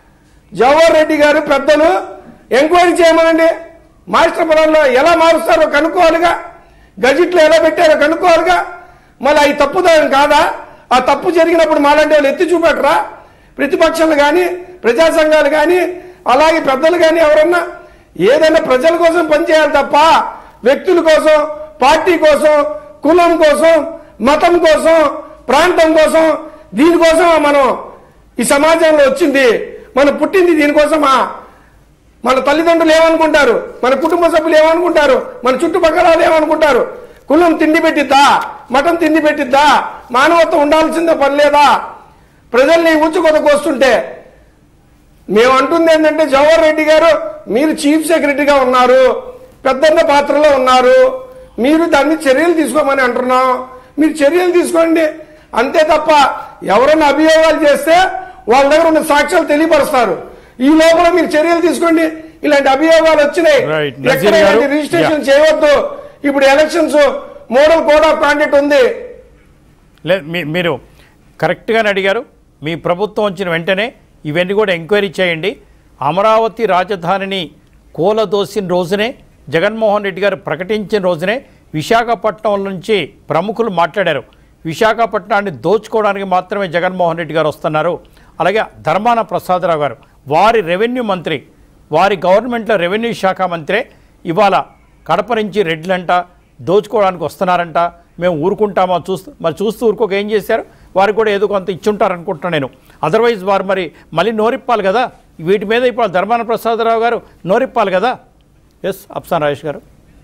జవహర్ రెడ్డి గారు పెద్దలు ఎంక్వైరీ చేయమనండి మాస్టర్ ప్లాన్లో ఎలా మారుస్తారో కనుక్కోవాలిగా గజెట్లో ఎలా పెట్టారో కనుక్కోవాలిగా మళ్ళీ అవి తప్పుదారం కాదా ఆ తప్పు జరిగినప్పుడు మాలాంటి వాళ్ళు ఎత్తి చూపెట్టరా ప్రతిపక్షాలు కానీ ప్రజా సంఘాలు కానీ అలాగే పెద్దలు కానీ ఎవరన్నా ఏదైనా ప్రజల కోసం పనిచేయాలి తప్ప వ్యక్తుల కోసం పార్టీ కోసం కులం కోసం మతం కోసం ప్రాంతం కోసం దీనికోసం మనం ఈ సమాజంలో వచ్చింది మనం పుట్టింది దీనికోసమా మన తల్లిదండ్రులు ఏమనుకుంటారు మన కుటుంబ సభ్యులు ఏమనుకుంటారు మన చుట్టుపక్కల వాళ్ళు ఏమనుకుంటారు కులం తిండి పెట్టిద్దా మఠం తిండి పెట్టిద్దా మానవత్వం ఉండాల్సిందే పని లేదా ప్రజల్ని ఊచుకొదకు వస్తుంటే మేము అంటుంది ఏంటంటే జవహర్ రెడ్డి గారు మీరు చీఫ్ సెక్రటరీగా ఉన్నారు పెద్దన్న పాత్రలో ఉన్నారు మీరు దాన్ని చర్యలు తీసుకోమని అంటున్నాం మీరు చర్యలు తీసుకోండి అంతే తప్ప ఎవరైనా అభియోగాలు చేస్తే వాళ్ళ దగ్గర ఉన్న సాక్ష్యాలు తెలియపరుస్తారు ఈ లోపల మీరు చర్యలు తీసుకోండి ఇలాంటి అభియోగాలు వచ్చినాయి Right. నజీర్ ఎక్కడ గారు, ఇలాంటి రిజిస్ట్రేషన్ చేయవద్దు ఇప్పుడు elections model code of conduct ఉంది లే మీ- మీరు కరెక్ట్గానే అడిగారు మీ ప్రభుత్వం వచ్చిన వెంటనే ఇవన్నీ కూడా ఎంక్వైరీ చేయండి అమరావతి రాజధానిని కూలదోసిన రోజునే జగన్మోహన్ రెడ్డి గారు ప్రకటించిన రోజునే విశాఖపట్నం నుంచి ప్రముఖులు మాట్లాడారు విశాఖపట్నాన్ని దోచుకోవడానికి మాత్రమే జగన్మోహన్ రెడ్డి గారు వస్తున్నారు అలాగే ధర్మాన ప్రసాదరావు గారు వారి రెవెన్యూ మంత్రి వారి గవర్నమెంట్లో రెవెన్యూ శాఖ మంత్రే ఇవాళ కడప నుంచి రెడ్లంట దోచుకోవడానికి వస్తున్నారంట మేము ఊరుకుంటామా చూస్తూ మరి చూస్తూ ఊరుకోక ఏం చేశారు వారికి కూడా ఏదో కొంత ఇచ్చుంటారు అనుకుంటున్నాను నేను అదర్వైజ్ వారు మరి మళ్ళీ నోరిప్పాలి కదా వీటి మీద ఇప్పుడు ధర్మాన ప్రసాదరావు గారు నోరిప్పాలి కదా ఎస్ అప్సాన్ రాజేష్ గారు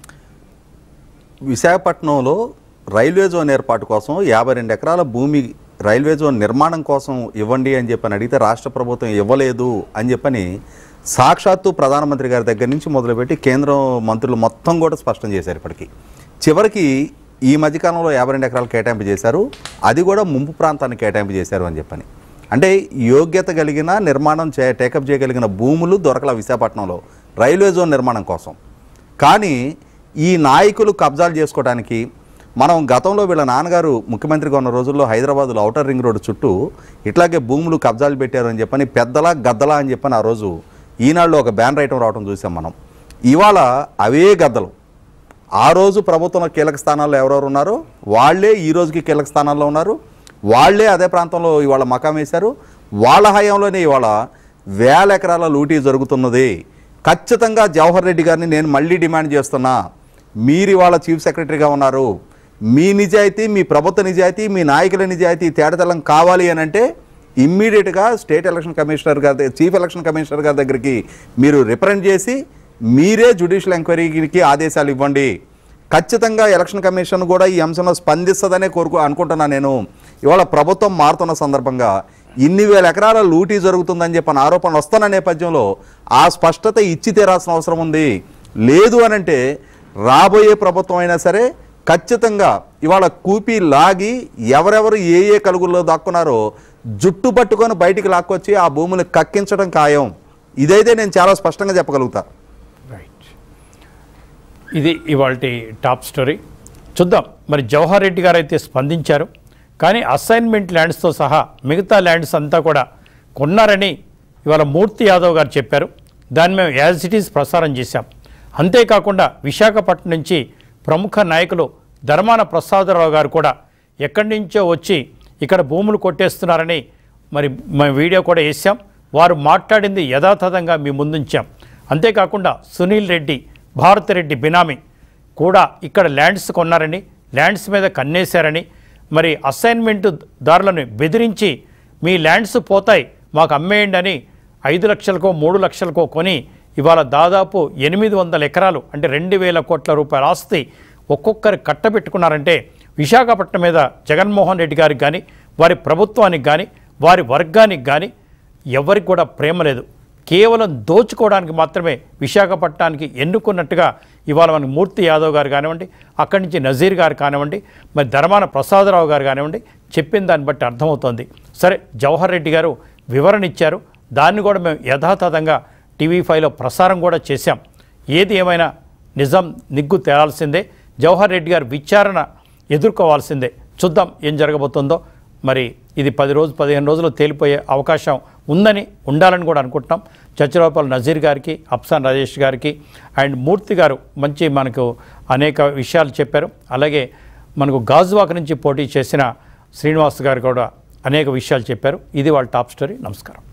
విశాఖపట్నంలో రైల్వే జోన్ ఏర్పాటు కోసం యాభై రెండు ఎకరాల భూమి రైల్వే జోన్ నిర్మాణం కోసం ఇవ్వండి అని చెప్పని అడిగితే రాష్ట్ర ప్రభుత్వం ఇవ్వలేదు అని చెప్పని సాక్షాత్తు ప్రధానమంత్రి గారి దగ్గర నుంచి మొదలుపెట్టి కేంద్రం మంత్రులు మొత్తం కూడా స్పష్టం చేశారు ఇప్పటికీ చివరికి ఈ మధ్యకాలంలో యాభై రెండు ఎకరాలు కేటాయింపు చేశారు అది కూడా ముంపు ప్రాంతాన్ని కేటాయింపు చేశారు అని చెప్పని అంటే యోగ్యత కలిగిన నిర్మాణం చే టేకప్ చేయగలిగిన భూములు దొరకల విశాఖపట్నంలో రైల్వే జోన్ నిర్మాణం కోసం కానీ ఈ నాయకులు కబ్జాలు చేసుకోవడానికి మనం గతంలో వీళ్ళ నాన్నగారు ముఖ్యమంత్రిగా ఉన్న రోజుల్లో హైదరాబాద్లో ఔటర్ రింగ్ రోడ్డు చుట్టూ ఇట్లాగే భూములు కబ్జాలు పెట్టారు అని చెప్పని పెద్దలా గద్దలా అని చెప్పని ఆ రోజు ఈనాడులో ఒక బ్యాన్ రైటం రావడం చూసాం మనం ఇవాళ అవే గద్దలు ఆ రోజు ప్రభుత్వంలో కీలక స్థానాల్లో ఎవరెవరు ఉన్నారో వాళ్ళే ఈ రోజుకి కీలక స్థానాల్లో ఉన్నారు వాళ్ళే అదే ప్రాంతంలో ఇవాళ మకాం వేశారు వాళ్ళ హయాంలోనే ఇవాళ వేల ఎకరాల లూటీ జరుగుతున్నది ఖచ్చితంగా జవహర్ రెడ్డి గారిని నేను మళ్ళీ డిమాండ్ చేస్తున్నా మీరు ఇవాళ చీఫ్ సెక్రటరీగా ఉన్నారు మీ నిజాయితీ మీ ప్రభుత్వ నిజాయితీ మీ నాయకుల నిజాయితీ తేడతలం కావాలి అని అంటే ఇమ్మీడియట్గా స్టేట్ ఎలక్షన్ కమిషనర్ గారి దగ్గర- చీఫ్ ఎలక్షన్ కమిషనర్ గారి దగ్గరికి మీరు రిప్రజెంట్ చేసి మీరే జ్యుడిషియల్ ఎంక్వైరీకి ఆదేశాలు ఇవ్వండి ఖచ్చితంగా ఎలక్షన్ కమిషన్ కూడా ఈ అంశంలో స్పందిస్తుందనే కోరుకు అనుకుంటున్నా నేను ఇవాళ ప్రభుత్వం మారుతున్న సందర్భంగా ఇన్ని వేల ఎకరాల లూటీ జరుగుతుందని చెప్పిన ఆరోపణలు వస్తున్న నేపథ్యంలో ఆ స్పష్టత ఇచ్చి తీరాల్సిన అవసరం ఉంది లేదు అనంటే రాబోయే ప్రభుత్వం అయినా సరే ఖచ్చితంగా ఇవాళ కూపి లాగి ఎవరెవరు ఏ ఏ కలుగుల్లో దాక్కున్నారో జుట్టు పట్టుకొని బయటికి లాక్కొచ్చి ఆ భూములు కక్కించడం ఖాయం ఇదైతే నేను చాలా స్పష్టంగా చెప్పగలుగుతా రైట్ ఇది ఇవాళ టాప్ స్టోరీ చూద్దాం మరి జవహర్ రెడ్డి గారు అయితే స్పందించారు కానీ అసైన్మెంట్ ల్యాండ్స్తో సహా మిగతా ల్యాండ్స్ అంతా కూడా కొన్నారని ఇవాళ మూర్తి యాదవ్ గారు చెప్పారు దాన్ని మేము యాజ్ ఇట్ ఈస్ ప్రసారం చేశాం అంతేకాకుండా విశాఖపట్నం నుంచి ప్రముఖ నాయకులు ధర్మాన ప్రసాదరావు గారు కూడా ఎక్కడి నుంచో వచ్చి ఇక్కడ భూములు కొట్టేస్తున్నారని మరి మేము వీడియో కూడా వేసాం వారు మాట్లాడింది యథాతథంగా మీ ముందుంచాం అంతేకాకుండా సునీల్ రెడ్డి భారతిరెడ్డి బినామీ కూడా ఇక్కడ ల్యాండ్స్ కొన్నారని ల్యాండ్స్ మీద కన్నేశారని మరి అసైన్మెంట్ దారులను బెదిరించి మీ ల్యాండ్స్ పోతాయి మాకు అమ్మేయండి అని ఐదు లక్షలకో మూడు లక్షలకో కొని ఇవాళ దాదాపు ఎనిమిది వందల ఎకరాలు అంటే రెండు వేల కోట్ల రూపాయల ఆస్తి ఒక్కొక్కరు కట్టబెట్టుకున్నారంటే విశాఖపట్నం మీద జగన్మోహన్ రెడ్డి గారికి కానీ వారి ప్రభుత్వానికి కానీ వారి వర్గానికి కానీ ఎవరికి కూడా ప్రేమ లేదు కేవలం దోచుకోవడానికి మాత్రమే విశాఖపట్నానికి ఎన్నుకున్నట్టుగా ఇవాళ మన మూర్తి యాదవ్ గారు కానివ్వండి అక్కడి నుంచి నజీర్ గారు కానివ్వండి మరి ధర్మాన ప్రసాదరావు గారు కానివ్వండి చెప్పిన దాన్ని బట్టి అర్థమవుతోంది సరే జవహర్ రెడ్డి గారు వివరణ ఇచ్చారు దాన్ని కూడా మేము యథాతథంగా టీవీ ఫైవ్లో ప్రసారం కూడా చేశాం ఏది ఏమైనా నిజం నిగ్గు తేలాల్సిందే జవహర్ రెడ్డి గారు విచారణ ఎదుర్కోవాల్సిందే చూద్దాం ఏం జరగబోతుందో మరి ఇది పది రోజు పదిహేను రోజులు తేలిపోయే అవకాశం ఉందని ఉండాలని కూడా అనుకుంటున్నాం చచ్చిరావుపల్లి నజీర్ గారికి అప్సాన్ రాజేష్ గారికి అండ్ మూర్తి గారు మంచి మనకు అనేక విషయాలు చెప్పారు అలాగే మనకు గాజువాక నుంచి పోటీ చేసిన శ్రీనివాస్ గారు కూడా అనేక విషయాలు చెప్పారు ఇది వాళ్ళ టాప్ స్టోరీ నమస్కారం